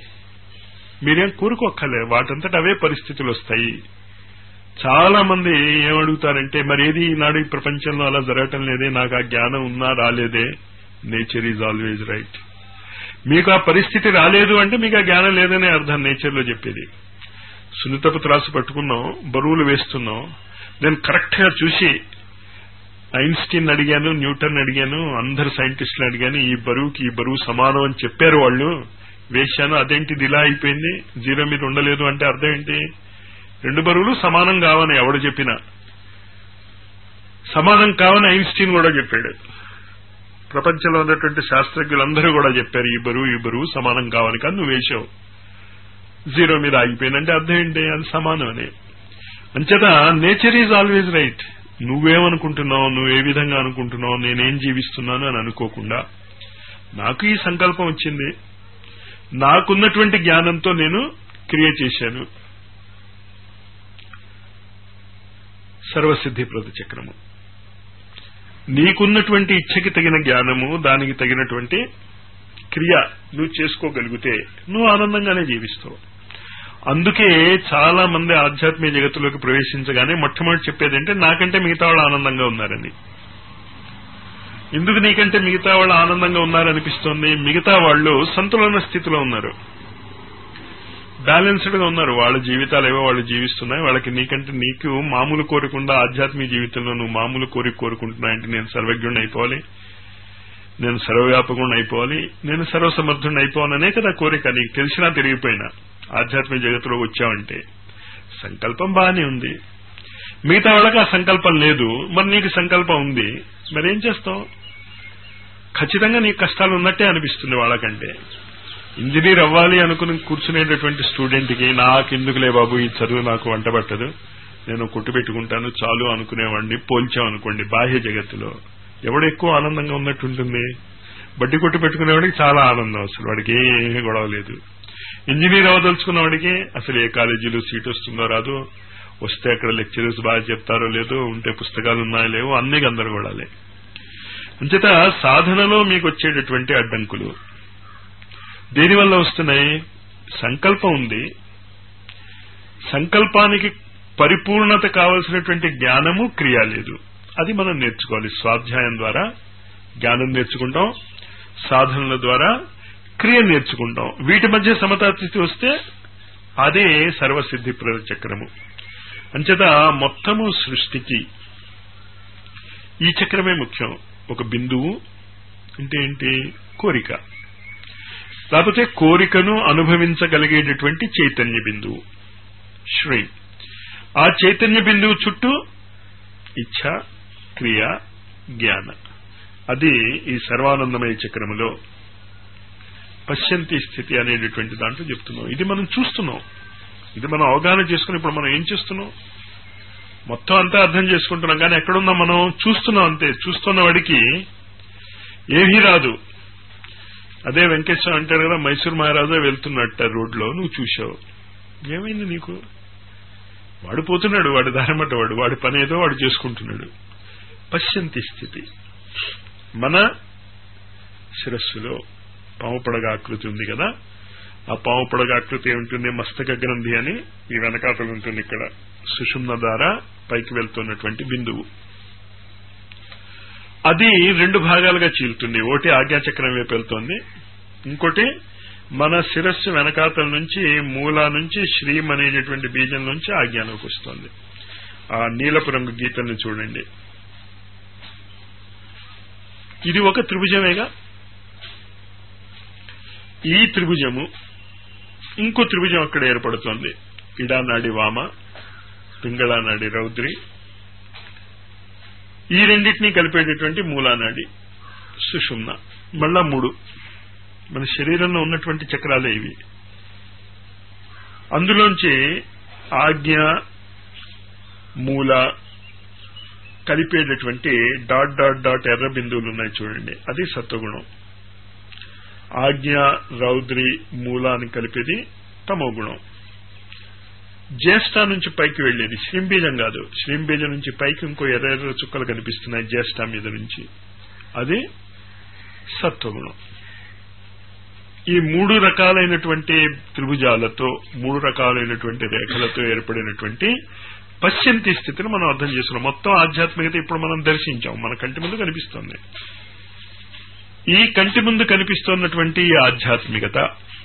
మీరేం కోరుకోక్కలే వాటంతట అవే పరిస్థితులు వస్తాయి చాలా మంది ఏమడుగుతారంటే మరి ఏది ఈనాడు ఈ ప్రపంచంలో అలా జరగటం లేదే నాకు ఆ జ్ఞానం ఉన్నా రాలేదే నేచర్ ఈజ్ ఆల్వేజ్ రైట్ మీకు ఆ పరిస్థితి రాలేదు అంటే మీకు ఆ జ్ఞానం లేదనే అర్థం నేచర్ లో చెప్పేది సున్నితపు త్రాసు పట్టుకున్నాం బరువులు వేస్తున్నాం నేను కరెక్ట్ గా చూసి ఐన్స్టీన్ అడిగాను న్యూటన్ అడిగాను అందరు సైంటిస్టులు అడిగాను ఈ బరువుకి ఈ బరువు సమానం అని చెప్పారు వాళ్ళు వేశాను అదేంటిది ఇలా అయిపోయింది జీరో మీద ఉండలేదు అంటే అర్థం ఏంటి రెండు బరువులు సమానం కావని ఎవడు చెప్పినా సమానం కావని ఐన్స్టీన్ కూడా చెప్పాడు ప్రపంచంలో ఉన్నటువంటి శాస్త్రజ్ఞులందరూ కూడా చెప్పారు ఈ బరువు ఈ బరువు సమానం కావని కానీ నువ్వు వేశావు జీరో మీద ఆగిపోయిందంటే అర్థం ఏంటి అది సమానం అని అంచేత నేచర్ ఈజ్ ఆల్వేజ్ రైట్ నువ్వేమనుకుంటున్నావు నువ్వు ఏ విధంగా అనుకుంటున్నావు నేనేం జీవిస్తున్నాను అని అనుకోకుండా నాకు ఈ సంకల్పం వచ్చింది నాకున్నటువంటి జ్ఞానంతో నేను క్రియ చేశాను సర్వసిద్ధిప్రద చక్రము నీకున్నటువంటి ఇచ్చకి తగిన జ్ఞానము దానికి తగినటువంటి క్రియ నువ్వు చేసుకోగలిగితే నువ్వు ఆనందంగానే జీవిస్తావు అందుకే చాలా మంది ఆధ్యాత్మిక జగత్తులోకి ప్రవేశించగానే మొట్టమొదటి చెప్పేది అంటే నాకంటే మిగతా వాళ్ళు ఆనందంగా ఉన్నారని ఎందుకు నీకంటే మిగతా వాళ్ళు ఆనందంగా ఉన్నారనిపిస్తోంది మిగతా వాళ్ళు సంతులన స్థితిలో ఉన్నారు బ్యాలెన్స్డ్ గా ఉన్నారు వాళ్ళ జీవితాలు ఏవో వాళ్ళు జీవిస్తున్నాయి వాళ్ళకి నీకంటే నీకు మామూలు కోరికుండా ఆధ్యాత్మిక జీవితంలో నువ్వు మామూలు కోరిక కోరుకుంటున్నాయంటే నేను సర్వజ్ఞుడిని అయిపోవాలి నేను సర్వవ్యాపకుడిని అయిపోవాలి నేను సర్వసమర్థుడిని అయిపోవాలనే కదా కోరిక నీకు తెలిసినా తిరిగిపోయినా ఆధ్యాత్మిక జగత్తులో వచ్చావంటే సంకల్పం బాగానే ఉంది మిగతా వాళ్ళకి ఆ సంకల్పం లేదు మరి నీకు సంకల్పం ఉంది మరేం చేస్తావు ఖచ్చితంగా నీకు కష్టాలు ఉన్నట్టే అనిపిస్తుంది వాళ్ళకంటే ఇంజనీర్ అవ్వాలి అనుకుని కూర్చునేటటువంటి స్టూడెంట్కి నాకెందుకులే బాబు ఈ చదువు నాకు వంట పట్టదు నేను కొట్టు పెట్టుకుంటాను చాలు అనుకునేవాడిని పోల్చామనుకోండి బాహ్య జగత్తులో ఎవడు ఎక్కువ ఆనందంగా ఉన్నట్టుంటుంది బడ్డీ కొట్టు పెట్టుకునేవాడికి చాలా ఆనందం అసలు వాడికి ఏమీ గొడవ లేదు ఇంజనీర్ అవ్వదలుచుకున్న వాడికి అసలు ఏ కాలేజీలో సీట్ వస్తుందో రాదు వస్తే అక్కడ లెక్చరర్స్ బాగా చెప్తారో లేదో ఉంటే పుస్తకాలు ఉన్నాయో లేవో అన్ని గందరగోళాలే అంచేత సాధనలో మీకు వచ్చేటటువంటి అడ్డంకులు దేనివల్ల వస్తున్నాయి సంకల్పం ఉంది సంకల్పానికి పరిపూర్ణత కావలసినటువంటి జ్ఞానము క్రియ లేదు అది మనం నేర్చుకోవాలి స్వాధ్యాయం ద్వారా జ్ఞానం నేర్చుకుంటాం సాధనల ద్వారా క్రియ నేర్చుకుంటాం వీటి మధ్య సమతా స్థితి వస్తే అదే సర్వసిద్ధి చక్రము అంచేత మొత్తము సృష్టికి ఈ చక్రమే ముఖ్యం ఒక బిందువు అంటే ఏంటి కోరిక లేకపోతే కోరికను అనుభవించగలిగేటటువంటి చైతన్య బిందువు శ్రీ ఆ చైతన్య బిందువు చుట్టూ ఇచ్ఛ క్రియ జ్ఞాన అది ఈ సర్వానందమయ చక్రములో పశ్యంతి స్థితి అనేటటువంటి దాంట్లో చెప్తున్నాం ఇది మనం చూస్తున్నాం ఇది మనం అవగాహన చేసుకుని ఇప్పుడు మనం ఏం చేస్తున్నాం మొత్తం అంతా అర్థం చేసుకుంటున్నాం కానీ ఎక్కడున్నాం మనం చూస్తున్నాం అంతే చూస్తున్న వాడికి ఏమీ రాదు అదే వెంకటేశ్వర అంటారు కదా మైసూర్ మహారాజా వెళ్తున్నట్ట రోడ్లో నువ్వు చూశావు ఏమైంది నీకు వాడు పోతున్నాడు వాడి దారిమట వాడు వాడి పని ఏదో వాడు చేసుకుంటున్నాడు పశ్యంతి స్థితి మన శిరస్సులో పాము పడగ ఆకృతి ఉంది కదా ఆ పాము పడగ ఆకృతి ఏముంటుంది మస్తక గ్రంథి అని ఈ వెనకాతలు ఉంటుంది ఇక్కడ సుషుమ్న ద్వారా పైకి వెళ్తున్నటువంటి బిందువు అది రెండు భాగాలుగా చీలుతుంది ఒకటి ఆజ్ఞాచక్రం వైపు వెళ్తోంది ఇంకోటి మన శిరస్సు వెనకాతల నుంచి మూల నుంచి శ్రీం అనేటటువంటి బీజం నుంచి ఆజ్ఞానంకి వస్తుంది ఆ నీలపు రంగు గీతల్ని చూడండి ఇది ఒక త్రిభుజమేగా ఈ త్రిభుజము ఇంకో త్రిభుజం అక్కడ ఏర్పడుతోంది ఇడానాడి వామ పింగళానాడి రౌద్రి ఈ రెండింటినీ కలిపేటటువంటి మూలానాడి సుషుమ్న మళ్ళా మూడు మన శరీరంలో ఉన్నటువంటి చక్రాలే ఇవి అందులోంచి ఆజ్ఞ మూల కలిపేటటువంటి డాట్ డాట్ డాట్ ఎర్ర బిందువులు ఉన్నాయి చూడండి అది సత్వగుణం ఆజ్ఞ రౌద్రి మూలాన్ని కలిపేది తమో గుణం జ్యేష్ఠ నుంచి పైకి వెళ్లేది శ్రీంబీజం కాదు శ్రీంబీజం నుంచి పైకి ఇంకో ఎర్ర ఎర్ర చుక్కలు కనిపిస్తున్నాయి జ్యేష్ఠ మీద నుంచి అది సత్వగుణం ఈ మూడు రకాలైనటువంటి త్రిభుజాలతో మూడు రకాలైనటువంటి రేఖలతో ఏర్పడినటువంటి పశ్యంతి స్థితిని మనం అర్థం చేసుకున్నాం మొత్తం ఆధ్యాత్మికత ఇప్పుడు మనం దర్శించాం మన కంటి ముందు కనిపిస్తోంది ఈ కంటి ముందు కనిపిస్తున్నటువంటి ఈ ఆధ్యాత్మికత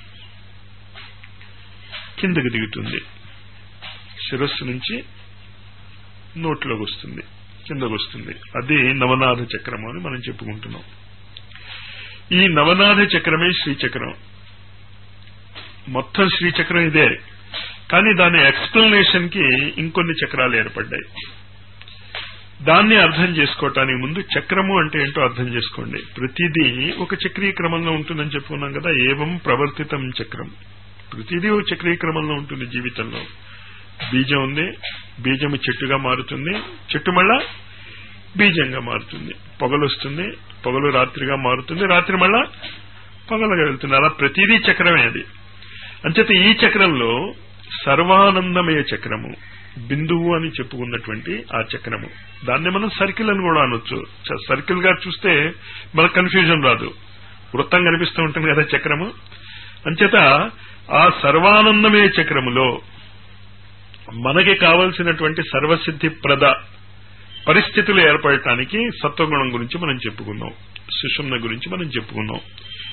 కిందకి దిగుతుంది శిరస్సు నుంచి నోట్లోకి వస్తుంది కిందకు వస్తుంది అది నవనాథ చక్రము అని మనం చెప్పుకుంటున్నాం ఈ నవనాథ చక్రమే శ్రీచక్రం మొత్తం శ్రీచక్రం ఇదే కానీ దాని ఎక్స్ప్లెనేషన్ కి ఇంకొన్ని చక్రాలు ఏర్పడ్డాయి దాన్ని అర్థం చేసుకోవటానికి ముందు చక్రము అంటే ఏంటో అర్థం చేసుకోండి ప్రతిదీ ఒక చక్రీయ క్రమంలో ఉంటుందని చెప్పుకున్నాం కదా ఏవం ప్రవర్తితం చక్రం ప్రతిదీ ఒక చక్రీక్రమంలో ఉంటుంది జీవితంలో బీజం ఉంది బీజము చెట్టుగా మారుతుంది చెట్టు మళ్ళా బీజంగా మారుతుంది పొగలు వస్తుంది పొగలు రాత్రిగా మారుతుంది రాత్రి మళ్ళా పొగలుగా వెళ్తుంది అలా ప్రతిదీ చక్రమే అది అంచేత ఈ చక్రంలో సర్వానందమయ చక్రము బిందువు అని చెప్పుకున్నటువంటి ఆ చక్రము దాన్ని మనం సర్కిల్ అని కూడా అనొచ్చు సర్కిల్ గా చూస్తే మనకు కన్ఫ్యూజన్ రాదు వృత్తం కనిపిస్తూ ఉంటుంది కదా చక్రము అంచేత ఆ సర్వానందమయ చక్రములో మనకి కావలసినటువంటి సర్వసిద్ధి ప్రద పరిస్థితులు ఏర్పడటానికి సత్వగుణం గురించి మనం చెప్పుకున్నాం సుషుమ్న గురించి మనం చెప్పుకున్నాం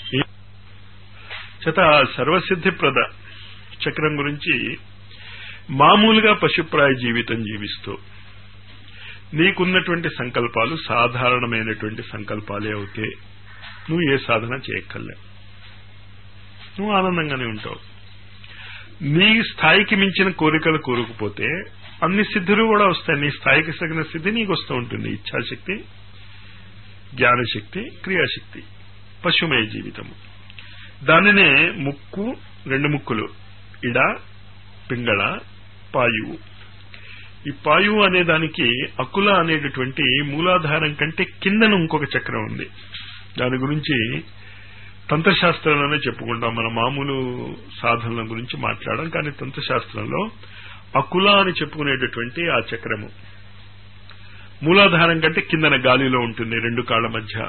చేత సర్వసిద్ధి ప్రద చక్రం గురించి మామూలుగా పశుప్రాయ జీవితం జీవిస్తూ నీకున్నటువంటి సంకల్పాలు సాధారణమైనటువంటి సంకల్పాలే అవుతే నువ్వు ఏ సాధన చేయక్కర్లే నువ్వు ఆనందంగానే ఉంటావు నీ స్థాయికి మించిన కోరికలు కోరుకుపోతే అన్ని సిద్ధులు కూడా వస్తాయి నీ స్థాయికి తగిన సిద్ధి నీకు వస్తూ ఉంటుంది ఇచ్ఛాశక్తి జ్ఞానశక్తి క్రియాశక్తి పశుమయ జీవితము దానినే ముక్కు రెండు ముక్కులు ఇడ పింగళ పాయువు ఈ పాయువు అనే దానికి అకుల అనేటటువంటి మూలాధారం కంటే కిందన ఇంకొక చక్రం ఉంది దాని గురించి తంత్రశాస్త్రంలోనే చెప్పుకుంటాం మన మామూలు సాధనల గురించి మాట్లాడడం కానీ తంత్రశాస్త్రంలో అకుల అని చెప్పుకునేటటువంటి ఆ చక్రము మూలాధారం కంటే కిందన గాలిలో ఉంటుంది రెండు కాళ్ల మధ్య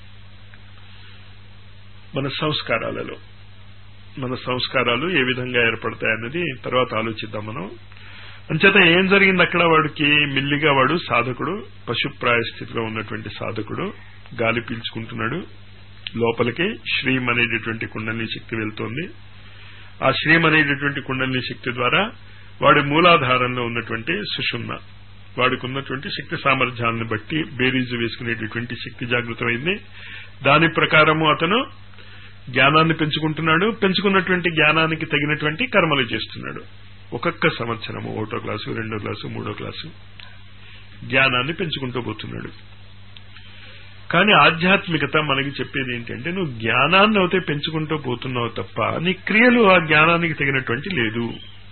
మన సంస్కారాలలో మన సంస్కారాలు ఏ విధంగా ఏర్పడతాయన్నది తర్వాత ఆలోచిద్దాం మనం అంచేత ఏం జరిగింది అక్కడ వాడికి మిల్లిగా వాడు సాధకుడు పశుప్రాయ స్థితిలో ఉన్నటువంటి సాధకుడు గాలి పీల్చుకుంటున్నాడు లోపలికి శ్రీం అనేటటువంటి కుండలిని శక్తి వెళ్తోంది ఆ శ్రీం అనేటటువంటి కుండలిని శక్తి ద్వారా వాడి మూలాధారంలో ఉన్నటువంటి సుషుమ్న వాడికి ఉన్నటువంటి శక్తి సామర్థ్యాలను బట్టి బేరీజు వేసుకునేటటువంటి శక్తి జాగృతమైంది దాని ప్రకారము అతను జ్ఞానాన్ని పెంచుకుంటున్నాడు పెంచుకున్నటువంటి జ్ఞానానికి తగినటువంటి కర్మలు చేస్తున్నాడు ఒక్కొక్క సంవత్సరము ఒకటో క్లాసు రెండో క్లాసు మూడో క్లాసు జ్ఞానాన్ని పెంచుకుంటూ పోతున్నాడు కానీ ఆధ్యాత్మికత మనకి చెప్పేది ఏంటంటే నువ్వు జ్ఞానాన్ని అయితే పెంచుకుంటూ పోతున్నావు తప్ప నీ క్రియలు ఆ జ్ఞానానికి తగినటువంటి లేదు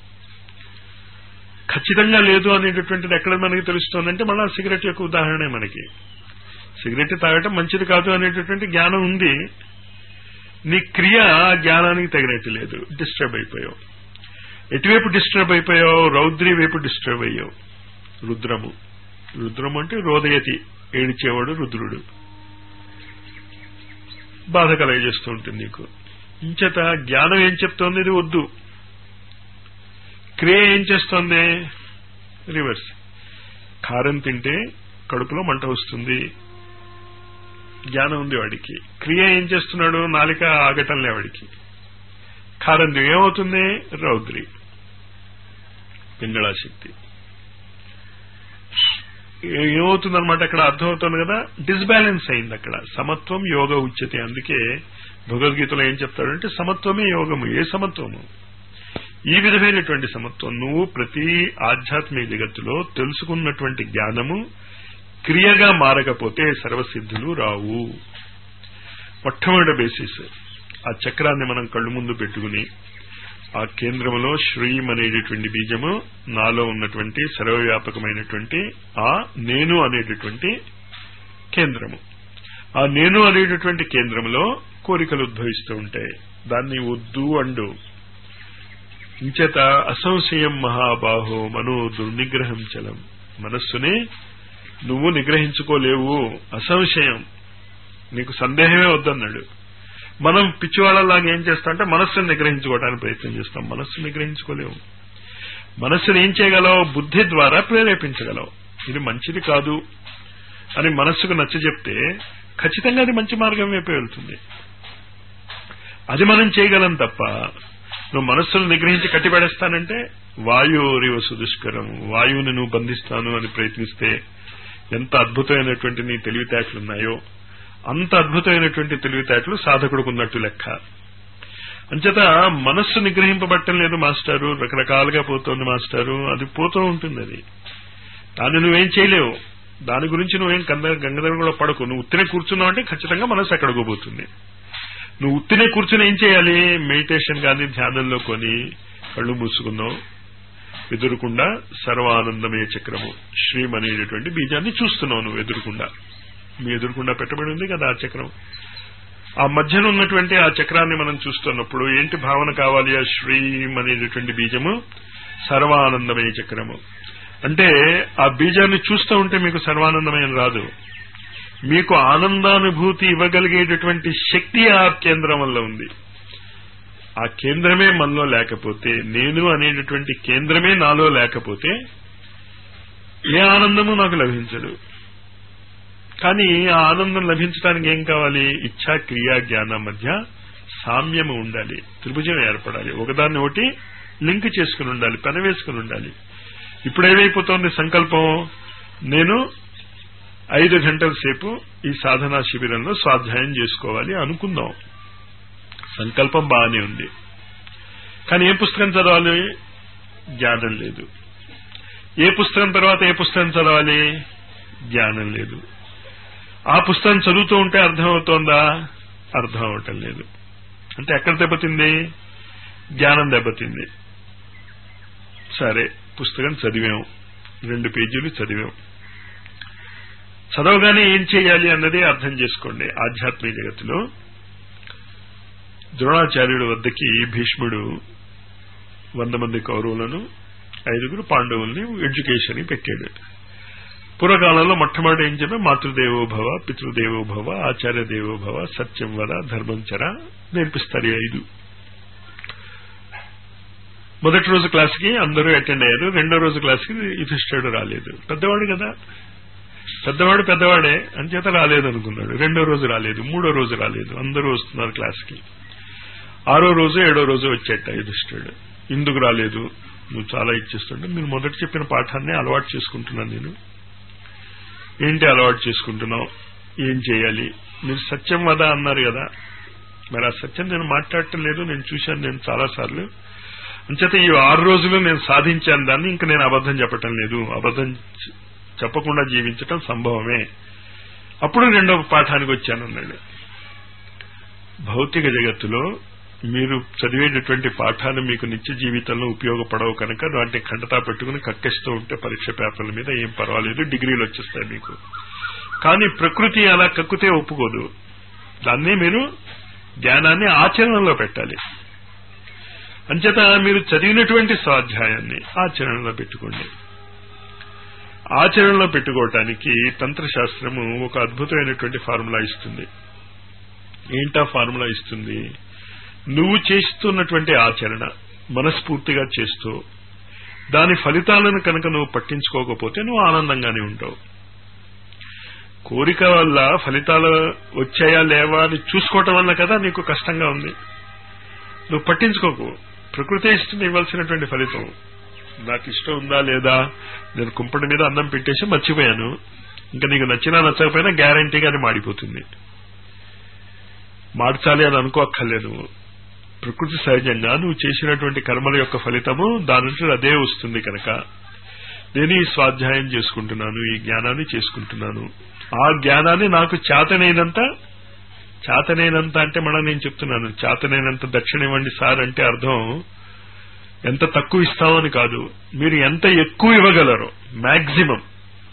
ఖచ్చితంగా లేదు అనేటటువంటిది ఎక్కడ మనకి తెలుస్తోందంటే మళ్ళా సిగరెట్ యొక్క ఉదాహరణే మనకి సిగరెట్ తాగటం మంచిది కాదు అనేటటువంటి జ్ఞానం ఉంది నీ క్రియ ఆ జ్ఞానానికి తగినట్టు లేదు డిస్టర్బ్ అయిపోయావు ఎటువైపు డిస్టర్బ్ అయిపోయావు రౌద్రి వైపు డిస్టర్బ్ అయ్యావు రుద్రము రుద్రము అంటే రోదయతి ఏడిచేవాడు రుద్రుడు బాధ కలగజేస్తూ ఉంటుంది నీకు ఇంచేత జ్ఞానం ఏం చెప్తోంది ఇది వద్దు క్రియ ఏం చేస్తోంది రివర్స్ కారం తింటే కడుపులో మంట వస్తుంది జ్ఞానం ఉంది వాడికి క్రియ ఏం చేస్తున్నాడు నాలిక ఆగటంలే వాడికి కారం ఏమవుతుంది రౌద్రి పింగళాశక్తి ఏమవుతుందన్నమాట అక్కడ అర్థమవుతుంది కదా డిస్బ్యాలెన్స్ అయింది అక్కడ సమత్వం యోగ ఉచ్యతే అందుకే భగవద్గీతలో ఏం చెప్తాడంటే సమత్వమే యోగము ఏ సమత్వము ఈ విధమైనటువంటి సమత్వం నువ్వు ప్రతి ఆధ్యాత్మిక జగత్తులో తెలుసుకున్నటువంటి జ్ఞానము క్రియగా మారకపోతే సర్వసిద్ధులు రావు మొట్టమొదటి బేసిస్ ఆ చక్రాన్ని మనం కళ్ళు ముందు పెట్టుకుని ఆ కేంద్రంలో శ్రీం అనేటటువంటి బీజము నాలో ఉన్నటువంటి సర్వవ్యాపకమైనటువంటి ఆ నేను అనేటటువంటి కేంద్రము ఆ నేను అనేటటువంటి కేంద్రంలో కోరికలు ఉద్భవిస్తూ ఉంటాయి దాన్ని వద్దు అండు ఇంచేత అసంశయం మహాబాహో మనో దుర్నిగ్రహం చలం మనస్సుని నువ్వు నిగ్రహించుకోలేవు అసంశయం నీకు సందేహమే వద్దన్నాడు మనం పిచ్చివాళ్ళలాగా ఏం చేస్తాం అంటే మనస్సును నిగ్రహించుకోవడానికి ప్రయత్నం చేస్తాం మనస్సు నిగ్రహించుకోలేవు మనస్సును ఏం చేయగలవు బుద్ధి ద్వారా ప్రేరేపించగలవు ఇది మంచిది కాదు అని మనస్సుకు నచ్చ చెప్తే ఖచ్చితంగా అది మంచి మార్గం వైపు వెళ్తుంది అది మనం చేయగలం తప్ప నువ్వు మనస్సును నిగ్రహించి కట్టిపడేస్తానంటే వాయురివ సుదుష్కరం వాయువుని నువ్వు బంధిస్తాను అని ప్రయత్నిస్తే ఎంత అద్భుతమైనటువంటి నీ తెలివితేటలున్నాయో అంత అద్భుతమైనటువంటి తెలివితేటలు సాధకుడుకు ఉన్నట్టు లెక్క అంచేత మనస్సు నిగ్రహింపబట్టం లేదు మాస్టారు రకరకాలుగా పోతోంది మాస్టారు అది పోతూ ఉంటుంది అది దాన్ని నువ్వేం చేయలేవు దాని గురించి నువ్వేం గంద గంగధర కూడా పడకు నువ్వు ఉత్తరే కూర్చున్నావు అంటే ఖచ్చితంగా మనస్సు ఎక్కడికో పోతుంది నువ్వు ఉత్తినే కూర్చుని ఏం చేయాలి మెడిటేషన్ కానీ ధ్యానంలో కొని కళ్ళు మూసుకున్నావు ఎదురుకుండా సర్వానందమయ చక్రము శ్రీం అనేటటువంటి బీజాన్ని చూస్తున్నావు నువ్వు ఎదురుకుండా మీ ఎదురుకుండా పెట్టబడి ఉంది కదా ఆ చక్రం ఆ మధ్యన ఉన్నటువంటి ఆ చక్రాన్ని మనం చూస్తున్నప్పుడు ఏంటి భావన కావాలి ఆ శ్రీం అనేటటువంటి బీజము సర్వానందమయ చక్రము అంటే ఆ బీజాన్ని చూస్తూ ఉంటే మీకు సర్వానందమయం రాదు మీకు ఆనందానుభూతి ఇవ్వగలిగేటటువంటి శక్తి ఆ కేంద్రం వల్ల ఉంది ఆ కేంద్రమే మనలో లేకపోతే నేను అనేటటువంటి కేంద్రమే నాలో లేకపోతే ఏ ఆనందము నాకు లభించదు కానీ ఆ ఆనందం లభించడానికి ఏం కావాలి ఇచ్ఛా క్రియా జ్ఞానం మధ్య సామ్యము ఉండాలి త్రిభుజం ఏర్పడాలి ఒకదాన్ని ఒకటి లింక్ చేసుకుని ఉండాలి పెనవేసుకుని ఉండాలి ఇప్పుడు ఏమైపోతోంది సంకల్పం నేను ఐదు గంటల సేపు ఈ సాధనా శిబిరంలో స్వాధ్యాయం చేసుకోవాలి అనుకుందాం సంకల్పం బాగానే ఉంది కానీ ఏ పుస్తకం చదవాలి జ్ఞానం లేదు ఏ పుస్తకం తర్వాత ఏ పుస్తకం చదవాలి జ్ఞానం లేదు ఆ పుస్తకం చదువుతూ ఉంటే అర్థమవుతోందా అర్థం అవటం లేదు అంటే ఎక్కడ దెబ్బతింది జ్ఞానం దెబ్బతింది సరే పుస్తకం చదివాం రెండు పేజీలు చదివాం చదవగానే ఏం చేయాలి అన్నది అర్థం చేసుకోండి ఆధ్యాత్మిక జగత్తులో ద్రోణాచార్యుడు వద్దకి భీష్ముడు వంద మంది కౌరవులను ఐదుగురు పాండవుల్ని ఎడ్యుకేషన్ పెట్టాడు పూర్వకాలంలో మొట్టమొదటి ఏం చెప్పి మాతృదేవోభవ పితృదేవోభవ ఆచార్య దేవోభవ సత్యం వద ధర్మం చర నేర్పిస్తారు ఈ ఐదు మొదటి రోజు క్లాస్కి అందరూ అటెండ్ అయ్యారు రెండో రోజు క్లాస్కి యుధిష్ఠుడు రాలేదు పెద్దవాడు కదా పెద్దవాడు పెద్దవాడే అంచేత రాలేదు అనుకున్నాడు రెండో రోజు రాలేదు మూడో రోజు రాలేదు అందరూ వస్తున్నారు క్లాస్కి ఆరో రోజు ఏడో రోజు వచ్చేట యుధిష్ఠుడు ఎందుకు రాలేదు నువ్వు చాలా ఇచ్చేస్తుంటే మీరు మొదట చెప్పిన పాఠాన్ని అలవాటు చేసుకుంటున్నాను నేను ఏంటి అలవాటు చేసుకుంటున్నావు ఏం చేయాలి మీరు సత్యం వద అన్నారు కదా మరి ఆ సత్యం నేను మాట్లాడటం లేదు నేను చూశాను నేను చాలా సార్లు అంచేత ఈ ఆరు రోజులు నేను సాధించాను దాన్ని ఇంకా నేను అబద్ధం చెప్పటం లేదు అబద్ధం చెప్పకుండా జీవించటం సంభవమే అప్పుడు రెండవ పాఠానికి వచ్చాను అన్నాడు భౌతిక జగత్తులో మీరు చదివేటటువంటి పాఠాలు మీకు నిత్య జీవితంలో ఉపయోగపడవు కనుక వాటిని ఖండతా పెట్టుకుని కక్కేస్తూ ఉంటే పరీక్ష పేపర్ల మీద ఏం పర్వాలేదు డిగ్రీలు వచ్చేస్తాయి మీకు కానీ ప్రకృతి అలా కక్కుతే ఒప్పుకోదు దాన్నే మీరు జ్ఞానాన్ని ఆచరణలో పెట్టాలి అంచేత మీరు చదివినటువంటి స్వాధ్యాయాన్ని ఆచరణలో పెట్టుకోండి ఆచరణలో పెట్టుకోవటానికి తంత్రశాస్త్రము ఒక అద్భుతమైనటువంటి ఫార్ములా ఇస్తుంది ఏంటా ఫార్ములా ఇస్తుంది నువ్వు చేస్తున్నటువంటి ఆచరణ మనస్ఫూర్తిగా చేస్తూ దాని ఫలితాలను కనుక నువ్వు పట్టించుకోకపోతే నువ్వు ఆనందంగానే ఉంటావు కోరిక వల్ల ఫలితాలు వచ్చాయా లేవా అని చూసుకోవటం వల్ల కదా నీకు కష్టంగా ఉంది నువ్వు పట్టించుకోకు ప్రకృతి ఇస్తుంది ఇవ్వాల్సినటువంటి ఫలితం నాకు ఇష్టం ఉందా లేదా నేను కుంపటి మీద అన్నం పెట్టేసి మర్చిపోయాను ఇంకా నీకు నచ్చినా నచ్చకపోయినా గ్యారంటీగా అది మాడిపోతుంది మార్చాలి అని అనుకోక్కర్లేదు ప్రకృతి సహజంగా నువ్వు చేసినటువంటి కర్మల యొక్క ఫలితము దాని నుంచి అదే వస్తుంది కనుక నేను ఈ స్వాధ్యాయం చేసుకుంటున్నాను ఈ జ్ఞానాన్ని చేసుకుంటున్నాను ఆ జ్ఞానాన్ని నాకు చేతనైనంత చేతనైనంత అంటే మనం నేను చెప్తున్నాను చేతనైనంత దక్షిణ ఇవ్వండి సార్ అంటే అర్థం ఎంత తక్కువ ఇస్తామని కాదు మీరు ఎంత ఎక్కువ ఇవ్వగలరు మాక్సిమం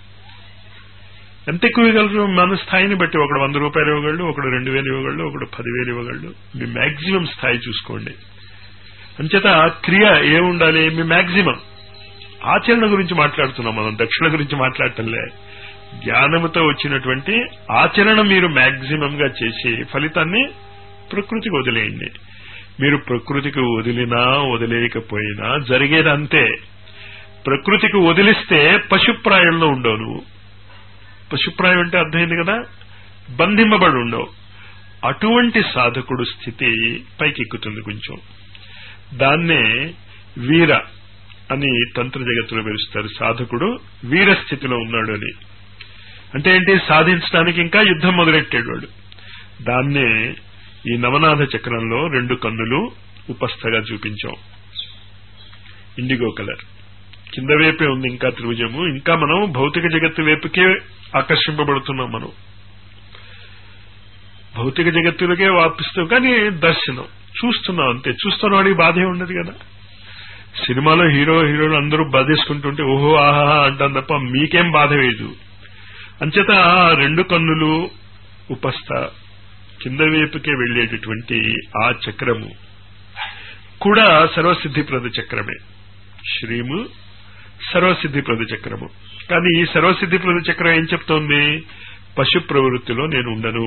ఎంత ఎక్కువ ఇవ్వగలరు మన స్థాయిని బట్టి ఒకడు వంద రూపాయలు ఇవ్వగలడు ఒకడు రెండు వేలు ఇవ్వగలడు ఒకడు పదివేలు ఇవ్వగలడు మీ మాక్సిమం స్థాయి చూసుకోండి అంచేత క్రియ ఏముండాలి మీ మాక్సిమం ఆచరణ గురించి మాట్లాడుతున్నాం మనం దక్షిణ గురించి మాట్లాడటంలే జ్ఞానముతో వచ్చినటువంటి ఆచరణ మీరు మాక్సిమం గా చేసి ఫలితాన్ని ప్రకృతికి వదిలేయండి మీరు ప్రకృతికి వదిలినా వదిలేయకపోయినా జరిగేది అంతే ప్రకృతికి వదిలిస్తే పశుప్రాయంలో ఉండవు నువ్వు పశుప్రాయం అంటే అర్థమైంది కదా బంధింపబడి ఉండవు అటువంటి సాధకుడు స్థితి పైకెక్కుతుంది కొంచెం దాన్నే వీర అని తంత్ర జగత్తులో పిలుస్తారు సాధకుడు వీర స్థితిలో ఉన్నాడు అని అంటే ఏంటి సాధించడానికి ఇంకా యుద్ధం మొదలెట్టాడు వాడు దాన్నే ఈ నవనాథ చక్రంలో రెండు కన్నులు ఉపస్థగా చూపించాం ఇండిగో కలర్ కింద వైపే ఉంది ఇంకా త్రిభుజము ఇంకా మనం భౌతిక జగత్తు వైపుకే ఆకర్షింపబడుతున్నాం మనం భౌతిక జగత్తులకే వాపిస్తూ కానీ దర్శనం చూస్తున్నాం అంతే చూస్తున్న వాడికి బాధే ఉండదు కదా సినిమాలో హీరో హీరోలు అందరూ బాధేసుకుంటుంటే ఓహో ఆహా అంటాం తప్ప మీకేం బాధ వేయదు అంచేత ఆ రెండు కన్నులు ఉపస్థ కింద వైపుకే వెళ్లేటటువంటి ఆ చక్రము కూడా సర్వసిద్ధిప్రద చక్రమే శ్రీము సర్వసిద్ధిప్రద చక్రము కానీ ఈ సర్వసిద్ధిప్రద చక్రం ఏం చెప్తోంది పశు ప్రవృత్తిలో నేను ఉండను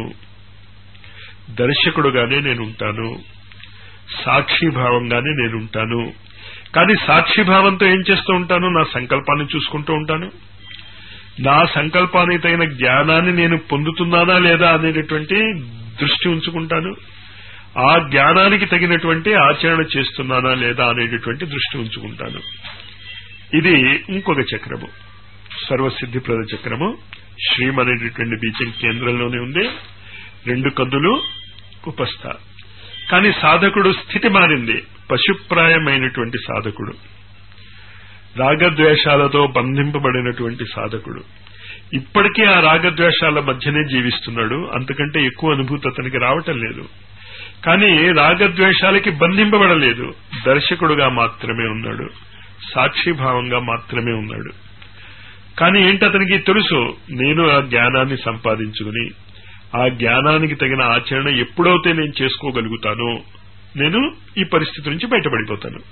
దర్శకుడుగానే నేను ఉంటాను సాక్షిభావంగానే నేను ఉంటాను కానీ సాక్షిభావంతో ఏం చేస్తూ ఉంటాను నా సంకల్పాన్ని చూసుకుంటూ ఉంటాను నా సంకల్పానికి తగిన జ్ఞానాన్ని నేను పొందుతున్నానా లేదా అనేటటువంటి దృష్టి ఉంచుకుంటాను ఆ జ్ఞానానికి తగినటువంటి ఆచరణ చేస్తున్నానా లేదా అనేటటువంటి దృష్టి ఉంచుకుంటాను ఇది ఇంకొక చక్రము సర్వసిద్ధిప్రద చక్రము శ్రీం అనేటటువంటి బీజం కేంద్రంలోనే ఉంది రెండు కద్దులు ఉపస్థ కానీ సాధకుడు స్థితి మారింది పశుప్రాయమైనటువంటి సాధకుడు రాగద్వేషాలతో బంధింపబడినటువంటి సాధకుడు ఇప్పటికీ ఆ రాగద్వేషాల మధ్యనే జీవిస్తున్నాడు అంతకంటే ఎక్కువ అనుభూతి అతనికి రావటం లేదు కానీ రాగద్వేషాలకి బంధింపబడలేదు దర్శకుడుగా మాత్రమే ఉన్నాడు సాక్షిభావంగా మాత్రమే ఉన్నాడు కానీ ఏంటి అతనికి తెలుసు నేను ఆ జ్ఞానాన్ని సంపాదించుకుని ఆ జ్ఞానానికి తగిన ఆచరణ ఎప్పుడైతే నేను చేసుకోగలుగుతానో నేను ఈ పరిస్థితి నుంచి బయటపడిపోతాను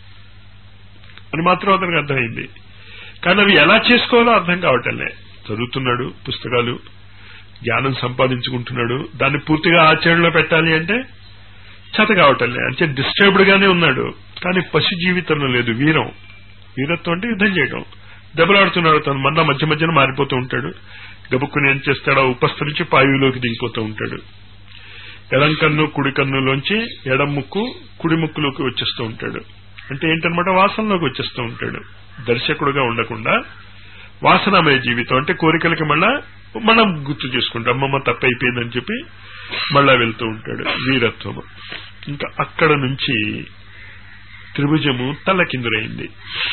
అని మాత్రం అతనికి అర్థమైంది కానీ అవి ఎలా చేసుకోవాలో అర్థం కావటంలే చదువుతున్నాడు పుస్తకాలు జ్ఞానం సంపాదించుకుంటున్నాడు దాన్ని పూర్తిగా ఆచరణలో పెట్టాలి అంటే చేత కావటంలే అంటే డిస్టర్బ్డ్ గానే ఉన్నాడు కానీ పశు జీవితంలో లేదు వీరం వీరత్వం అంటే యుద్ధం చేయడం దెబ్బలాడుతున్నాడు తను మన్న మధ్య మధ్యన మారిపోతూ ఉంటాడు గబుక్కుని ఏం చేస్తాడో ఉపస్థ నుంచి పాయువులోకి దిగిపోతూ ఉంటాడు ఎడం కన్ను కుడి కన్నులోంచి ఎడం ముక్కు కుడి ముక్కులోకి వచ్చేస్తూ ఉంటాడు అంటే ఏంటనమాట వాసనలోకి వచ్చేస్తూ ఉంటాడు దర్శకుడుగా ఉండకుండా వాసనమయ జీవితం అంటే కోరికలకి మళ్ళా మనం గుర్తు చేసుకుంటాం అమ్మమ్మ తప్పైపోయిందని చెప్పి మళ్ళా వెళ్తూ ఉంటాడు వీరత్వము ఇంకా అక్కడ నుంచి త్రిభుజము తల్లకిందురైంది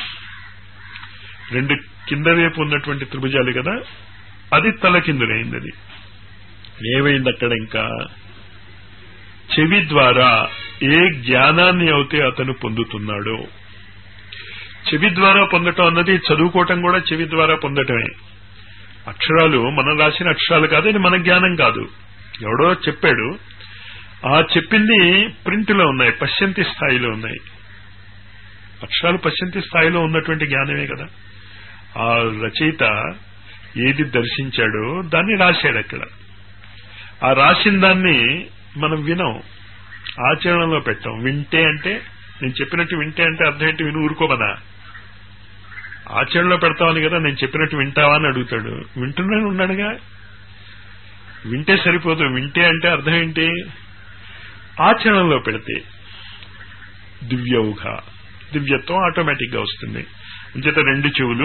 రెండు కింద వైపు ఉన్నటువంటి త్రిభుజాలు కదా అది తలకిందులైంది అది ఏమైంది అక్కడ ఇంకా చెవి ద్వారా ఏ జ్ఞానాన్ని అయితే అతను పొందుతున్నాడో చెవి ద్వారా పొందటం అన్నది చదువుకోవటం కూడా చెవి ద్వారా పొందటమే అక్షరాలు మనం రాసిన అక్షరాలు కాదు ఇది మన జ్ఞానం కాదు ఎవడో చెప్పాడు ఆ చెప్పింది ప్రింట్లో ఉన్నాయి పశ్యంతి స్థాయిలో ఉన్నాయి అక్షరాలు పశ్యంతి స్థాయిలో ఉన్నటువంటి జ్ఞానమే కదా ఆ రచయిత ఏది దర్శించాడో దాన్ని రాశాడు అక్కడ ఆ రాసిన దాన్ని మనం వినం ఆచరణలో పెట్టాం వింటే అంటే నేను చెప్పినట్టు వింటే అంటే అర్థం ఏంటి విని ఊరుకోమనా ఆచరణలో పెడతామని కదా నేను చెప్పినట్టు వింటావా అని అడుగుతాడు వింటున్నాను ఉన్నాడుగా వింటే సరిపోదు వింటే అంటే అర్థం ఏంటి ఆచరణలో పెడితే దివ్యౌఘ దివ్యత్వం ఆటోమేటిక్ గా వస్తుంది అంచేత రెండు చెవులు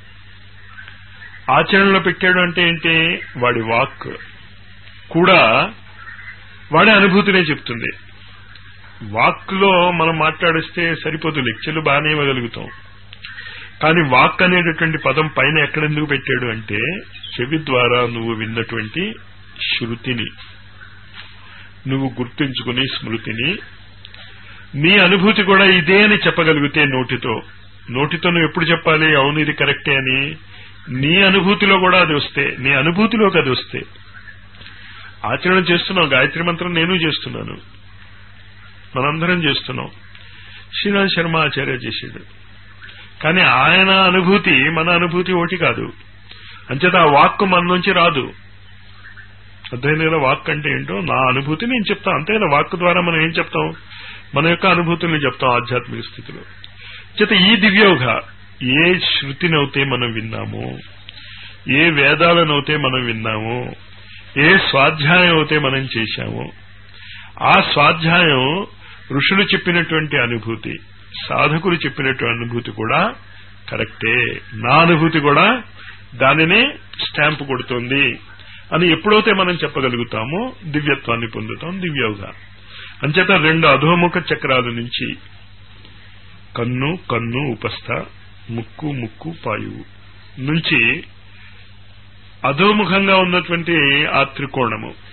ఆచరణలో పెట్టాడు అంటే ఏంటి వాడి వాక్ కూడా వాడి అనుభూతినే చెప్తుంది వాక్ లో మనం మాట్లాడిస్తే సరిపోదు లెక్చర్లు బాగానే ఇవ్వగలుగుతాం కానీ వాక్ అనేటటువంటి పదం పైన ఎక్కడెందుకు పెట్టాడు అంటే చెవి ద్వారా నువ్వు విన్నటువంటి శృతిని నువ్వు గుర్తుంచుకుని స్మృతిని నీ అనుభూతి కూడా ఇదే అని చెప్పగలిగితే నోటితో నోటితో నువ్వు ఎప్పుడు చెప్పాలి అవును ఇది కరెక్టే అని నీ అనుభూతిలో కూడా అది వస్తే నీ అనుభూతిలోకి అది వస్తే ఆచరణ చేస్తున్నావు గాయత్రి మంత్రం నేను చేస్తున్నాను మనందరం చేస్తున్నాం శ్రీనాథ్ శర్మ ఆచార్య చేసాడు కానీ ఆయన అనుభూతి మన అనుభూతి ఒకటి కాదు అంచేత ఆ వాక్ మన నుంచి రాదు అర్థమైందా వాక్ అంటే ఏంటో నా అనుభూతి నేను చెప్తాను అంతే కదా వాక్ ద్వారా మనం ఏం చెప్తాం మన యొక్క అనుభూతుల్ని చెప్తాం ఆధ్యాత్మిక స్థితిలో చేత ఈ దివ్యోగ ఏ శృతినవుతే మనం విన్నామో ఏ వేదాలనవుతే మనం విన్నామో ఏ స్వాధ్యాయం అవుతే మనం చేశామో ఆ స్వాధ్యాయం ఋషులు చెప్పినటువంటి అనుభూతి సాధకులు చెప్పినటువంటి అనుభూతి కూడా కరెక్టే నా అనుభూతి కూడా దానినే స్టాంప్ కొడుతుంది అని ఎప్పుడైతే మనం చెప్పగలుగుతామో దివ్యత్వాన్ని పొందుతాం దివ్యోగ అంచేత రెండు అధోముఖ చక్రాల నుంచి కన్ను కన్ను ఉపస్థ ముక్కు ముక్కు పాయువు నుంచి అధోముఖంగా ఉన్నటువంటి ఆ త్రికోణము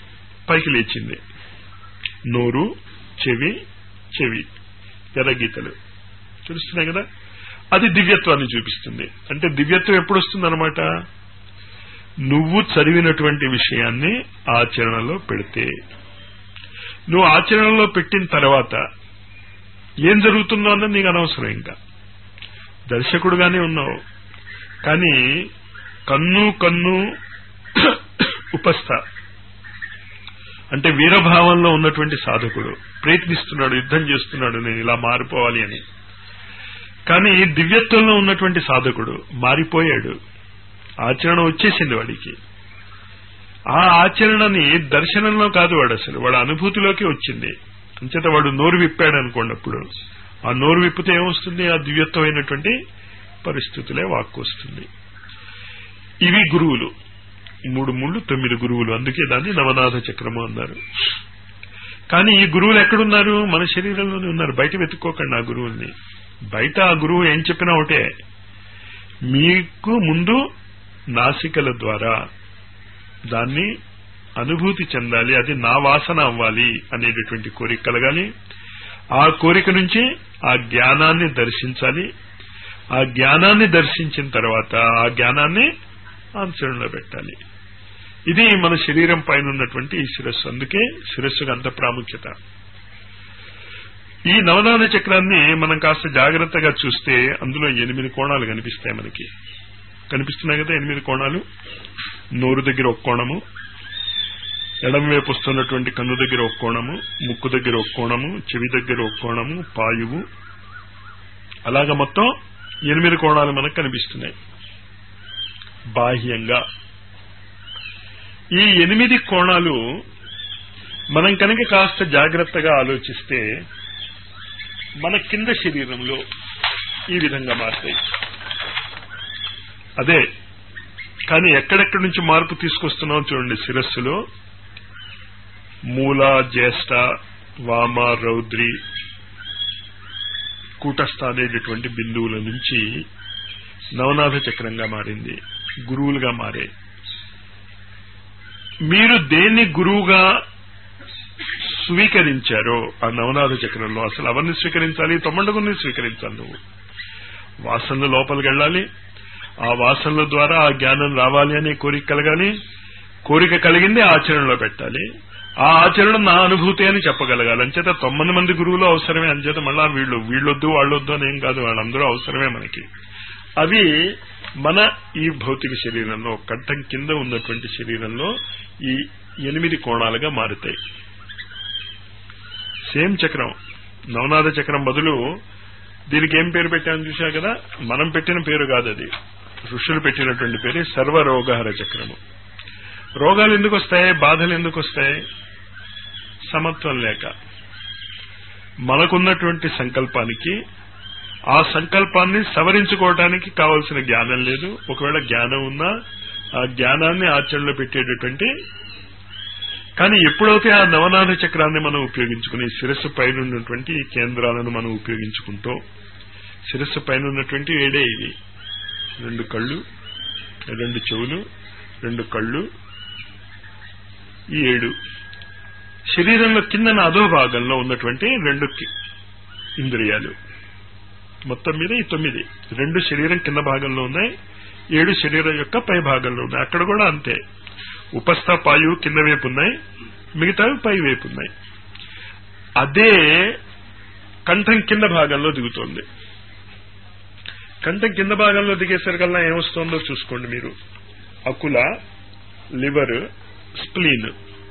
పైకి లేచింది నోరు చెవి చెవి ఎర్రగీతలు తెలుస్తున్నాయి కదా అది దివ్యత్వాన్ని చూపిస్తుంది అంటే దివ్యత్వం ఎప్పుడు వస్తుందన్నమాట నువ్వు చదివినటువంటి విషయాన్ని ఆచరణలో పెడితే నువ్వు ఆచరణలో పెట్టిన తర్వాత ఏం జరుగుతుందో అన్నది నీకు అనవసరం ఇంకా దర్శకుడుగానే ఉన్నావు కానీ కన్ను కన్ను ఉపస్థ అంటే వీరభావంలో ఉన్నటువంటి సాధకుడు ప్రయత్నిస్తున్నాడు యుద్ధం చేస్తున్నాడు నేను ఇలా మారిపోవాలి అని కానీ దివ్యత్వంలో ఉన్నటువంటి సాధకుడు మారిపోయాడు ఆచరణ వచ్చేసింది వాడికి ఆ ఆచరణని దర్శనంలో కాదు వాడు అసలు వాడు అనుభూతిలోకి వచ్చింది అంచేత వాడు నోరు విప్పాడు అనుకోండి అప్పుడు ఆ నోరు విప్పితే ఏమొస్తుంది ఆ దివ్యత్వమైనటువంటి పరిస్థితులే వాక్కు వస్తుంది ఇవి గురువులు మూడు ముళ్ళు తొమ్మిది గురువులు అందుకే దాన్ని నవనాథ చక్రము అన్నారు కానీ ఈ గురువులు ఎక్కడున్నారు మన శరీరంలోనే ఉన్నారు బయట వెతుక్కోకండి ఆ గురువుల్ని బయట ఆ గురువు ఏం చెప్పినా ఒకటే మీకు ముందు నాసికల ద్వారా దాన్ని అనుభూతి చెందాలి అది నా వాసన అవ్వాలి అనేటటువంటి కోరిక కలగాలి ఆ కోరిక నుంచి ఆ జ్ఞానాన్ని దర్శించాలి ఆ జ్ఞానాన్ని దర్శించిన తర్వాత ఆ జ్ఞానాన్ని ఆచరణలో పెట్టాలి ఇది మన శరీరం పైన ఉన్నటువంటి ఈ శిరస్సు అందుకే శిరస్సుకు అంత ప్రాముఖ్యత ఈ నవనాథ చక్రాన్ని మనం కాస్త జాగ్రత్తగా చూస్తే అందులో ఎనిమిది కోణాలు కనిపిస్తాయి మనకి కనిపిస్తున్నాయి కదా ఎనిమిది కోణాలు నోరు దగ్గర ఒక కోణము ఎడం వైపు వస్తున్నటువంటి కన్ను దగ్గర ఒక కోణము ముక్కు దగ్గర ఒక కోణము చెవి దగ్గర ఒక కోణము పాయువు అలాగ మొత్తం ఎనిమిది కోణాలు మనకు కనిపిస్తున్నాయి బాహ్యంగా ఈ ఎనిమిది కోణాలు మనం కనుక కాస్త జాగ్రత్తగా ఆలోచిస్తే మన కింద శరీరంలో ఈ విధంగా మారుతాయి అదే కానీ ఎక్కడెక్కడి నుంచి మార్పు తీసుకొస్తున్నాం చూడండి శిరస్సులో మూల జ్యేష్ఠ వామ రౌద్రి కూటస్థ అనేటటువంటి బిందువుల నుంచి నవనాథ చక్రంగా మారింది గురువులుగా మారే మీరు దేన్ని గురువుగా స్వీకరించారో ఆ నవనాథ చక్రంలో అసలు అవన్నీ స్వీకరించాలి తొమ్మండగుని స్వీకరించాలి నువ్వు వాసనలు లోపలికి వెళ్ళాలి ఆ వాసనల ద్వారా ఆ జ్ఞానం రావాలి అనే కోరిక కలగాలి కోరిక కలిగింది ఆచరణలో పెట్టాలి ఆ ఆచరణ నా అనుభూతి అని చెప్పగలగాలి అంచేత తొమ్మిది మంది గురువులు అవసరమే అంచేత మళ్ళా వీళ్ళు వీళ్ళొద్దు వాళ్ళొద్దు అని ఏం కాదు వాళ్ళందరూ అవసరమే మనకి అవి మన ఈ భౌతిక శరీరంలో కంఠం కింద ఉన్నటువంటి శరీరంలో ఈ ఎనిమిది కోణాలుగా మారుతాయి సేమ్ చక్రం నవనాథ చక్రం బదులు దీనికి ఏం పేరు పెట్టామని చూసా కదా మనం పెట్టిన పేరు కాదు అది ఋషులు పెట్టినటువంటి పేరు సర్వరోగహర చక్రము రోగాలు ఎందుకు వస్తాయి బాధలు ఎందుకు వస్తాయి సమత్వం లేక మనకున్నటువంటి సంకల్పానికి ఆ సంకల్పాన్ని సవరించుకోవడానికి కావలసిన జ్ఞానం లేదు ఒకవేళ జ్ఞానం ఉన్నా ఆ జ్ఞానాన్ని ఆచరణలో పెట్టేటటువంటి కానీ ఎప్పుడైతే ఆ నవనాథ చక్రాన్ని మనం ఉపయోగించుకుని శిరస్సు పైన ఉన్నటువంటి ఈ కేంద్రాలను మనం ఉపయోగించుకుంటూ శిరస్సు పైన ఉన్నటువంటి ఏడే ఇది రెండు కళ్ళు రెండు చెవులు రెండు కళ్ళు ఈ ఏడు శరీరంలో కిందన అధో భాగంలో ఉన్నటువంటి రెండు ఇంద్రియాలు మొత్తం మీద ఈ తొమ్మిది రెండు శరీరం కింద భాగంలో ఉన్నాయి ఏడు శరీరం యొక్క పై భాగంలో ఉన్నాయి అక్కడ కూడా అంతే ఉపస్థ పాయువు కింద వైపు ఉన్నాయి మిగతావి పై వైపు ఉన్నాయి అదే కంఠం కింద భాగంలో దిగుతోంది కంఠం కింద భాగంలో దిగేసరికల్లా ఏమొస్తుందో చూసుకోండి మీరు అకుల లివర్ స్ప్లీన్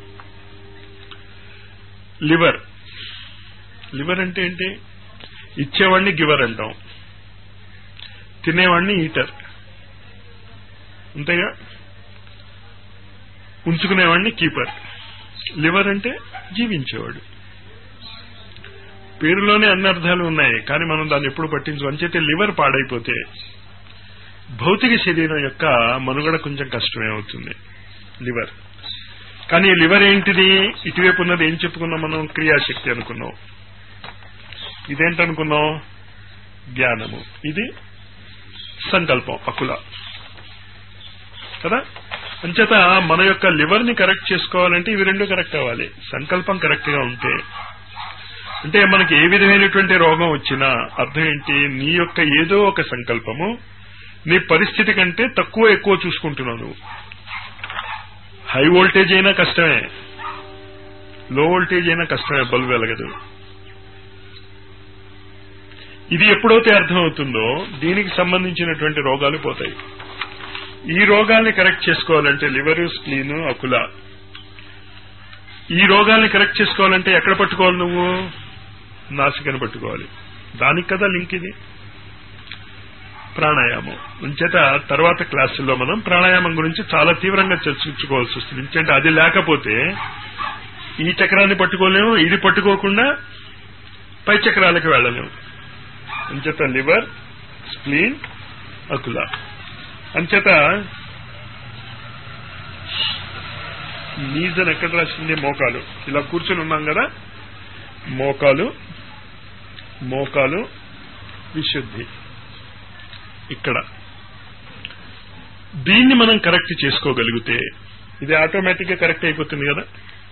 లివర్ లివర్ అంటే ఏంటి ఇచ్చేవాడిని గివర్ అంటాం తినేవాడిని ఈటర్ అంతేగా ఉంచుకునేవాడిని కీపర్ లివర్ అంటే జీవించేవాడు పేరులోనే అన్ని అర్థాలు ఉన్నాయి కానీ మనం దాన్ని ఎప్పుడు పట్టించు అంచేతే లివర్ పాడైపోతే భౌతిక శరీరం యొక్క మనుగడ కొంచెం కష్టమే అవుతుంది లివర్ కానీ లివర్ ఏంటిది ఇటువైపు ఉన్నది ఏం చెప్పుకున్నాం మనం క్రియాశక్తి అనుకున్నాం ఇదేంటనుకున్నాం జ్ఞానము ఇది సంకల్పం అకుల కదా అంచేత మన యొక్క లివర్ ని కరెక్ట్ చేసుకోవాలంటే ఇవి రెండు కరెక్ట్ అవ్వాలి సంకల్పం కరెక్ట్ గా ఉంటే అంటే మనకి ఏ విధమైనటువంటి రోగం వచ్చినా అర్థం ఏంటి నీ యొక్క ఏదో ఒక సంకల్పము నీ పరిస్థితి కంటే తక్కువ ఎక్కువ చూసుకుంటున్నావు నువ్వు హై వోల్టేజ్ అయినా కష్టమే లో వోల్టేజ్ అయినా కష్టమే బల్బు వెలగదు ఇది ఎప్పుడైతే అర్థమవుతుందో దీనికి సంబంధించినటువంటి రోగాలు పోతాయి ఈ రోగాల్ని కరెక్ట్ చేసుకోవాలంటే లివర్ స్ప్లీన్ అకుల ఈ రోగాల్ని కరెక్ట్ చేసుకోవాలంటే ఎక్కడ పట్టుకోవాలి నువ్వు నాసికను పట్టుకోవాలి దానికి కదా లింక్ ఇది ప్రాణాయామం ఇంచేత తర్వాత క్లాసుల్లో మనం ప్రాణాయామం గురించి చాలా తీవ్రంగా చర్చించుకోవాల్సి వస్తుంది ఇంచేత అది లేకపోతే ఈ చక్రాన్ని పట్టుకోలేము ఇది పట్టుకోకుండా పై చక్రాలకు వెళ్ళలేము అంచేత లివర్ స్ప్లీన్ అకుల అంచేత నీజన్ ఎక్కడ రాసింది మోకాలు ఇలా కూర్చొని ఉన్నాం కదా మోకాలు మోకాలు విశుద్ధి ఇక్కడ దీన్ని మనం కరెక్ట్ చేసుకోగలిగితే ఇది ఆటోమేటిక్ గా కరెక్ట్ అయిపోతుంది కదా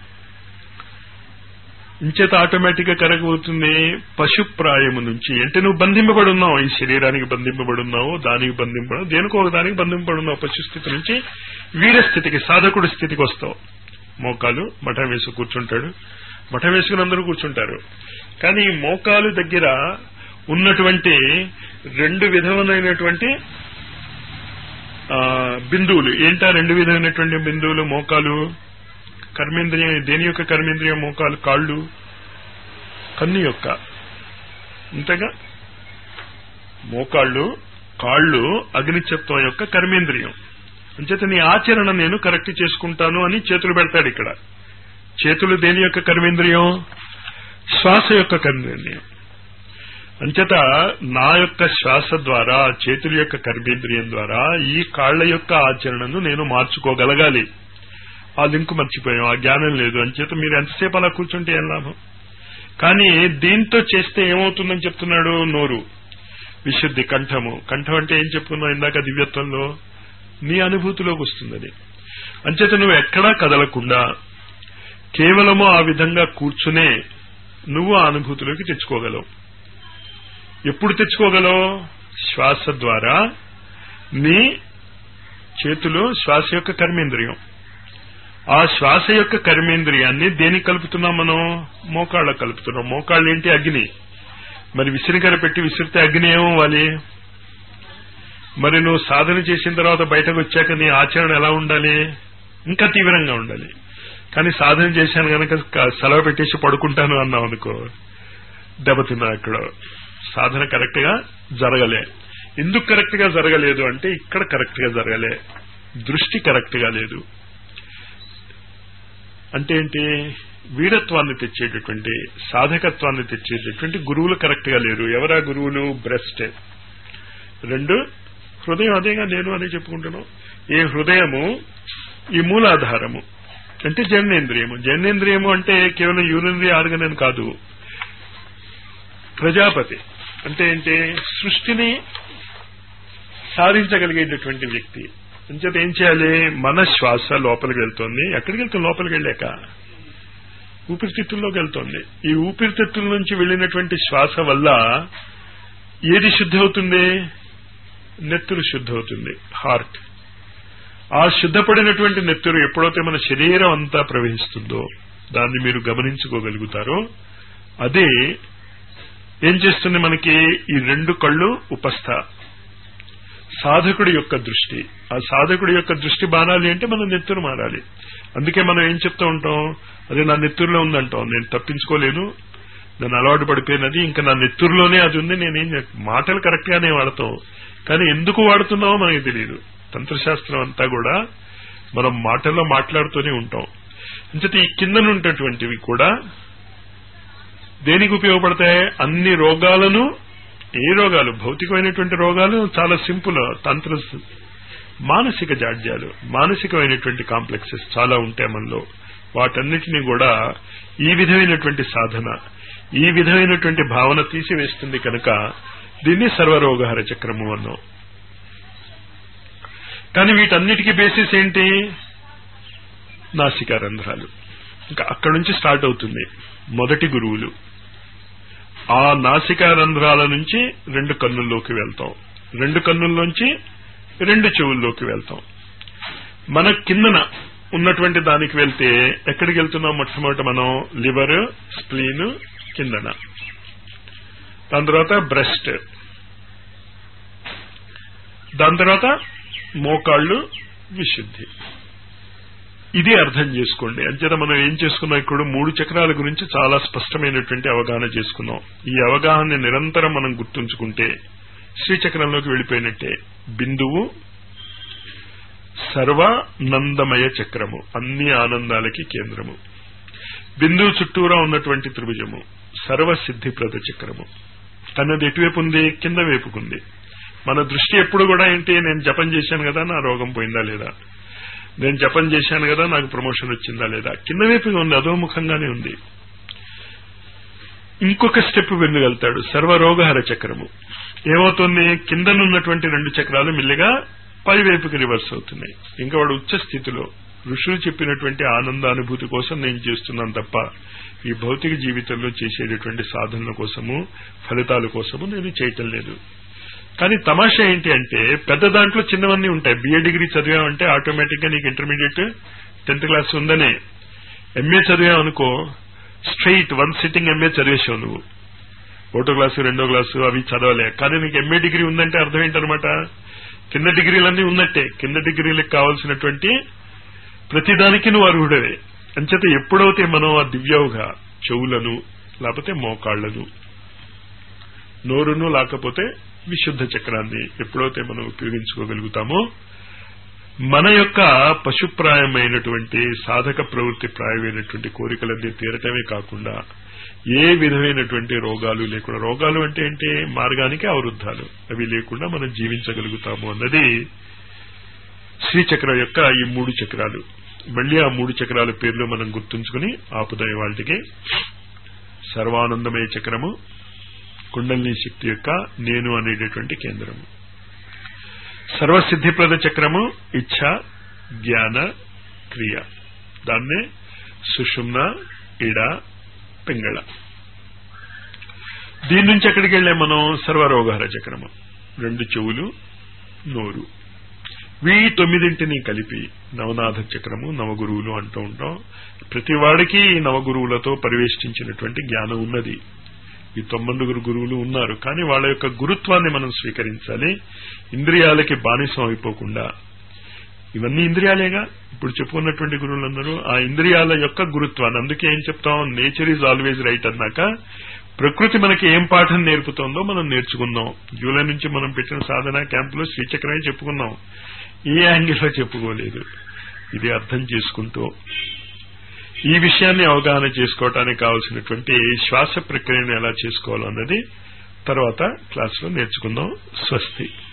ఇంచేత ఆటోమేటిక్ గా కరెక్ట్ అవుతుంది పశుప్రాయము నుంచి అంటే నువ్వు బంధింపబడి ఉన్నావు ఈ శరీరానికి బంధింపబడి ఉన్నావు దానికి బంధింపడు దేనికో ఒక దానికి బంధింపబడి ఉన్నావు పశు స్థితి నుంచి వీర స్థితికి సాధకుడి స్థితికి వస్తావు మోకాలు మఠం వేసి కూర్చుంటాడు మఠం వేసుకుని అందరూ కూర్చుంటారు కానీ ఈ మోకాలు దగ్గర ఉన్నటువంటి రెండు విధమైనటువంటి బిందువులు ఏంటా రెండు విధమైనటువంటి బిందువులు మోకాలు కర్మేంద్రియం దేని యొక్క కర్మేంద్రియం మోకాలు కాళ్ళు కన్ను యొక్క అంతేగా మోకాళ్ళు కాళ్ళు అగ్నిచత్వం యొక్క కర్మేంద్రియం అంచేత నీ ఆచరణ నేను కరెక్ట్ చేసుకుంటాను అని చేతులు పెడతాడు ఇక్కడ చేతులు దేని యొక్క కర్మేంద్రియం శ్వాస యొక్క కర్మేంద్రియం అంచేత నా యొక్క శ్వాస ద్వారా చేతుల యొక్క కర్మేంద్రియం ద్వారా ఈ కాళ్ల యొక్క ఆచరణను నేను మార్చుకోగలగాలి ఆ లింక్ మర్చిపోయాం ఆ జ్ఞానం లేదు అంచేత మీరు ఎంతసేపు అలా కూర్చుంటే ఏం లాభం కానీ దీంతో చేస్తే ఏమవుతుందని చెప్తున్నాడు నోరు విశుద్ధి కంఠము కంఠం అంటే ఏం చెప్పుకున్నావు ఇందాక దివ్యత్వంలో నీ అనుభూతిలోకి వస్తుందని అంచేత నువ్వు ఎక్కడా కదలకుండా కేవలము ఆ విధంగా కూర్చునే నువ్వు ఆ అనుభూతిలోకి తెచ్చుకోగలవు ఎప్పుడు తెచ్చుకోగలవు శ్వాస ద్వారా నీ చేతులు శ్వాస యొక్క కర్మేంద్రియం ఆ శ్వాస యొక్క కర్మేంద్రియాన్ని దేనికి కలుపుతున్నాం మనం మోకాళ్ళ కలుపుతున్నాం మోకాళ్ళు ఏంటి అగ్ని మరి విసిరికర పెట్టి విసిరితే అగ్ని ఏమవ్వాలి మరి నువ్వు సాధన చేసిన తర్వాత బయటకు వచ్చాక నీ ఆచరణ ఎలా ఉండాలి ఇంకా తీవ్రంగా ఉండాలి కానీ సాధన చేశాను గనక సెలవు పెట్టేసి పడుకుంటాను అన్నావు అనుకో దెబ్బతిన్నా అక్కడ సాధన కరెక్ట్ గా జరగలే ఎందుకు కరెక్ట్ గా జరగలేదు అంటే ఇక్కడ కరెక్ట్ గా జరగలే దృష్టి కరెక్ట్ గా లేదు అంటే ఏంటి వీరత్వాన్ని తెచ్చేటటువంటి సాధకత్వాన్ని తెచ్చేటటువంటి గురువులు కరెక్ట్ గా లేరు ఎవరా గురువులు బ్రెస్ట్ రెండు హృదయం అదేగా నేను అదే చెప్పుకుంటున్నాను ఈ హృదయము ఈ మూలాధారము అంటే జననేంద్రియము జననేంద్రియము అంటే కేవలం యూరినరీ ఆర్గన్ అని కాదు ప్రజాపతి అంటే ఏంటి సృష్టిని సాధించగలిగేటటువంటి వ్యక్తి అంచేత ఏం చేయాలి మన శ్వాస లోపలికి వెళ్తోంది ఎక్కడికి వెళ్తుంది లోపలికి వెళ్ళాక ఊపిరితిత్తుల్లోకి వెళ్తోంది ఈ ఊపిరితిత్తుల నుంచి వెళ్ళినటువంటి శ్వాస వల్ల ఏది శుద్ధి అవుతుంది నెత్తురు శుద్ధి అవుతుంది హార్ట్ ఆ శుద్ధపడినటువంటి నెత్తురు ఎప్పుడైతే మన శరీరం అంతా ప్రవహిస్తుందో దాన్ని మీరు గమనించుకోగలుగుతారో అదే ఏం చేస్తుంది మనకి ఈ రెండు కళ్ళు ఉపస్థ సాధకుడి యొక్క దృష్టి ఆ సాధకుడి యొక్క దృష్టి మారాలి అంటే మనం నెత్తురు మారాలి అందుకే మనం ఏం చెప్తూ ఉంటాం అది నా నెత్తురులో ఉందంటాం నేను తప్పించుకోలేను నేను అలవాటు పడిపోయినది ఇంకా నా నెత్తురులోనే అది ఉంది నేనేం మాటలు కరెక్ట్ గానే వాడతాం కానీ ఎందుకు వాడుతున్నామో మనకి తెలియదు తంత్రశాస్త్రం అంతా కూడా మనం మాటల్లో మాట్లాడుతూనే ఉంటాం అంచేత ఈ కిందనున్నటువంటివి కూడా దేనికి ఉపయోగపడతాయి అన్ని రోగాలను ఏ రోగాలు భౌతికమైనటువంటి రోగాలు చాలా సింపుల్ తంత్ర మానసిక జాడ్యాలు మానసికమైనటువంటి కాంప్లెక్సెస్ చాలా ఉంటాయి మనలో వాటన్నిటినీ కూడా ఈ విధమైనటువంటి సాధన ఈ విధమైనటువంటి భావన తీసివేస్తుంది కనుక దీన్ని సర్వరోగహర చక్రము అన్నాం కానీ వీటన్నిటికీ బేసిస్ ఏంటి నాసికా రంధ్రాలు ఇంకా అక్కడి నుంచి స్టార్ట్ అవుతుంది మొదటి గురువులు ఆ నాసికా రంధ్రాల నుంచి రెండు కన్నుల్లోకి వెళ్తాం రెండు కన్నుల్లోంచి రెండు చెవుల్లోకి వెళ్తాం మన కిందన ఉన్నటువంటి దానికి వెళ్తే ఎక్కడికి వెళ్తున్నాం మొట్టమొదట మనం లివర్ స్ప్లీన్ కిందన దాని తర్వాత బ్రెస్ట్ దాని తర్వాత మోకాళ్ళు విశుద్ధి ఇది అర్థం చేసుకోండి అంచేత మనం ఏం చేసుకున్నాం ఇప్పుడు మూడు చక్రాల గురించి చాలా స్పష్టమైనటువంటి అవగాహన చేసుకున్నాం ఈ అవగాహన నిరంతరం మనం గుర్తుంచుకుంటే శ్రీచక్రంలోకి వెళ్ళిపోయినట్టే బిందువు సర్వానందమయ చక్రము అన్ని ఆనందాలకి కేంద్రము బిందువు చుట్టూరా ఉన్నటువంటి త్రిభుజము సర్వసిద్ధిప్రద చక్రము తనది ఎటువైపు ఉంది కింద వైపుకుంది మన దృష్టి ఎప్పుడు కూడా ఏంటి నేను జపం చేశాను కదా నా రోగం పోయిందా లేదా నేను జపం చేశాను కదా నాకు ప్రమోషన్ వచ్చిందా లేదా కింద వైపుగా ఉంది అధోముఖంగానే ఉంది ఇంకొక స్టెప్ వెళ్తాడు సర్వరోగహర చక్రము ఏమవుతుంది కిందనున్నటువంటి రెండు చక్రాలు మెల్లిగా పైవైపుకి రివర్స్ అవుతున్నాయి ఇంకా వాడు ఉచ్చ స్థితిలో ఋషులు చెప్పినటువంటి ఆనందానుభూతి కోసం నేను చేస్తున్నాను తప్ప ఈ భౌతిక జీవితంలో చేసేటటువంటి సాధనల కోసము ఫలితాల కోసము నేను చేయటం లేదు కానీ తమాషా ఏంటి అంటే పెద్ద దాంట్లో చిన్నవన్నీ ఉంటాయి బిఏ డిగ్రీ చదివామంటే ఆటోమేటిక్ గా నీకు ఇంటర్మీడియట్ టెన్త్ క్లాస్ ఉందనే ఎంఏ చదివామనుకో స్ట్రైట్ వన్ సిట్టింగ్ ఎంఏ చదివేసావు నువ్వు ఒకటో క్లాసు రెండో క్లాసు అవి చదవలే కానీ నీకు ఎంఏ డిగ్రీ ఉందంటే అర్థం ఏంటనమాట కింద డిగ్రీలన్నీ ఉన్నట్టే కింద డిగ్రీలకు కావాల్సినటువంటి ప్రతిదానికి నువ్వు అర్హుడవే అంచేత ఎప్పుడైతే మనం ఆ దివ్యవుగా చెవులను లేకపోతే మోకాళ్లను నోరును లేకపోతే విశుద్ధ చక్రాన్ని ఎప్పుడైతే మనం ఉపయోగించుకోగలుగుతామో మన యొక్క పశుప్రాయమైనటువంటి సాధక ప్రవృత్తి ప్రాయమైనటువంటి కోరికలన్నీ తీరటమే కాకుండా ఏ విధమైనటువంటి రోగాలు లేకుండా రోగాలు అంటే ఏంటి మార్గానికి అవరుద్ధాలు అవి లేకుండా మనం జీవించగలుగుతాము అన్నది శ్రీచక్రం యొక్క ఈ మూడు చక్రాలు మళ్లీ ఆ మూడు చక్రాల పేర్లు మనం గుర్తుంచుకుని ఆపుదాయి వాళ్ళకి సర్వానందమయ చక్రము కుండలిని శక్తి యొక్క నేను అనేటటువంటి కేంద్రము సర్వసిద్ధిప్రద చక్రము ఇచ్ఛ జ్ఞాన క్రియ దాన్నే సుషుమ్న ఇడ పింగళ దీని నుంచి ఎక్కడికి వెళ్ళాం మనం సర్వరోగహర చక్రము రెండు చెవులు నోరు వీ తొమ్మిదింటిని కలిపి నవనాథ చక్రము నవగురువులు అంటూ ఉంటాం ప్రతి వాడికి ఈ నవగురువులతో పరివేష్టించినటువంటి జ్ఞానం ఉన్నది ఈ తొమ్మిదిగురు గురువులు ఉన్నారు కానీ వాళ్ళ యొక్క గురుత్వాన్ని మనం స్వీకరించాలి ఇంద్రియాలకి బానిసం అయిపోకుండా ఇవన్నీ ఇంద్రియాలేగా ఇప్పుడు చెప్పుకున్నటువంటి గురువులందరూ ఆ ఇంద్రియాల యొక్క గురుత్వాన్ని అందుకే ఏం చెప్తాం నేచర్ ఈజ్ ఆల్వేజ్ రైట్ అన్నాక ప్రకృతి మనకి ఏం పాఠం నేర్పుతోందో మనం నేర్చుకుందాం జూలై నుంచి మనం పెట్టిన సాధన క్యాంపులో శ్రీచక్రమే చెప్పుకున్నాం ఏ యాంగిల్లో చెప్పుకోలేదు ఇది అర్థం చేసుకుంటూ ఈ విషయాన్ని అవగాహన చేసుకోవటానికి కావలసినటువంటి శ్వాస ప్రక్రియను ఎలా చేసుకోవాలన్నది తర్వాత క్లాసులో నేర్చుకుందాం స్వస్తి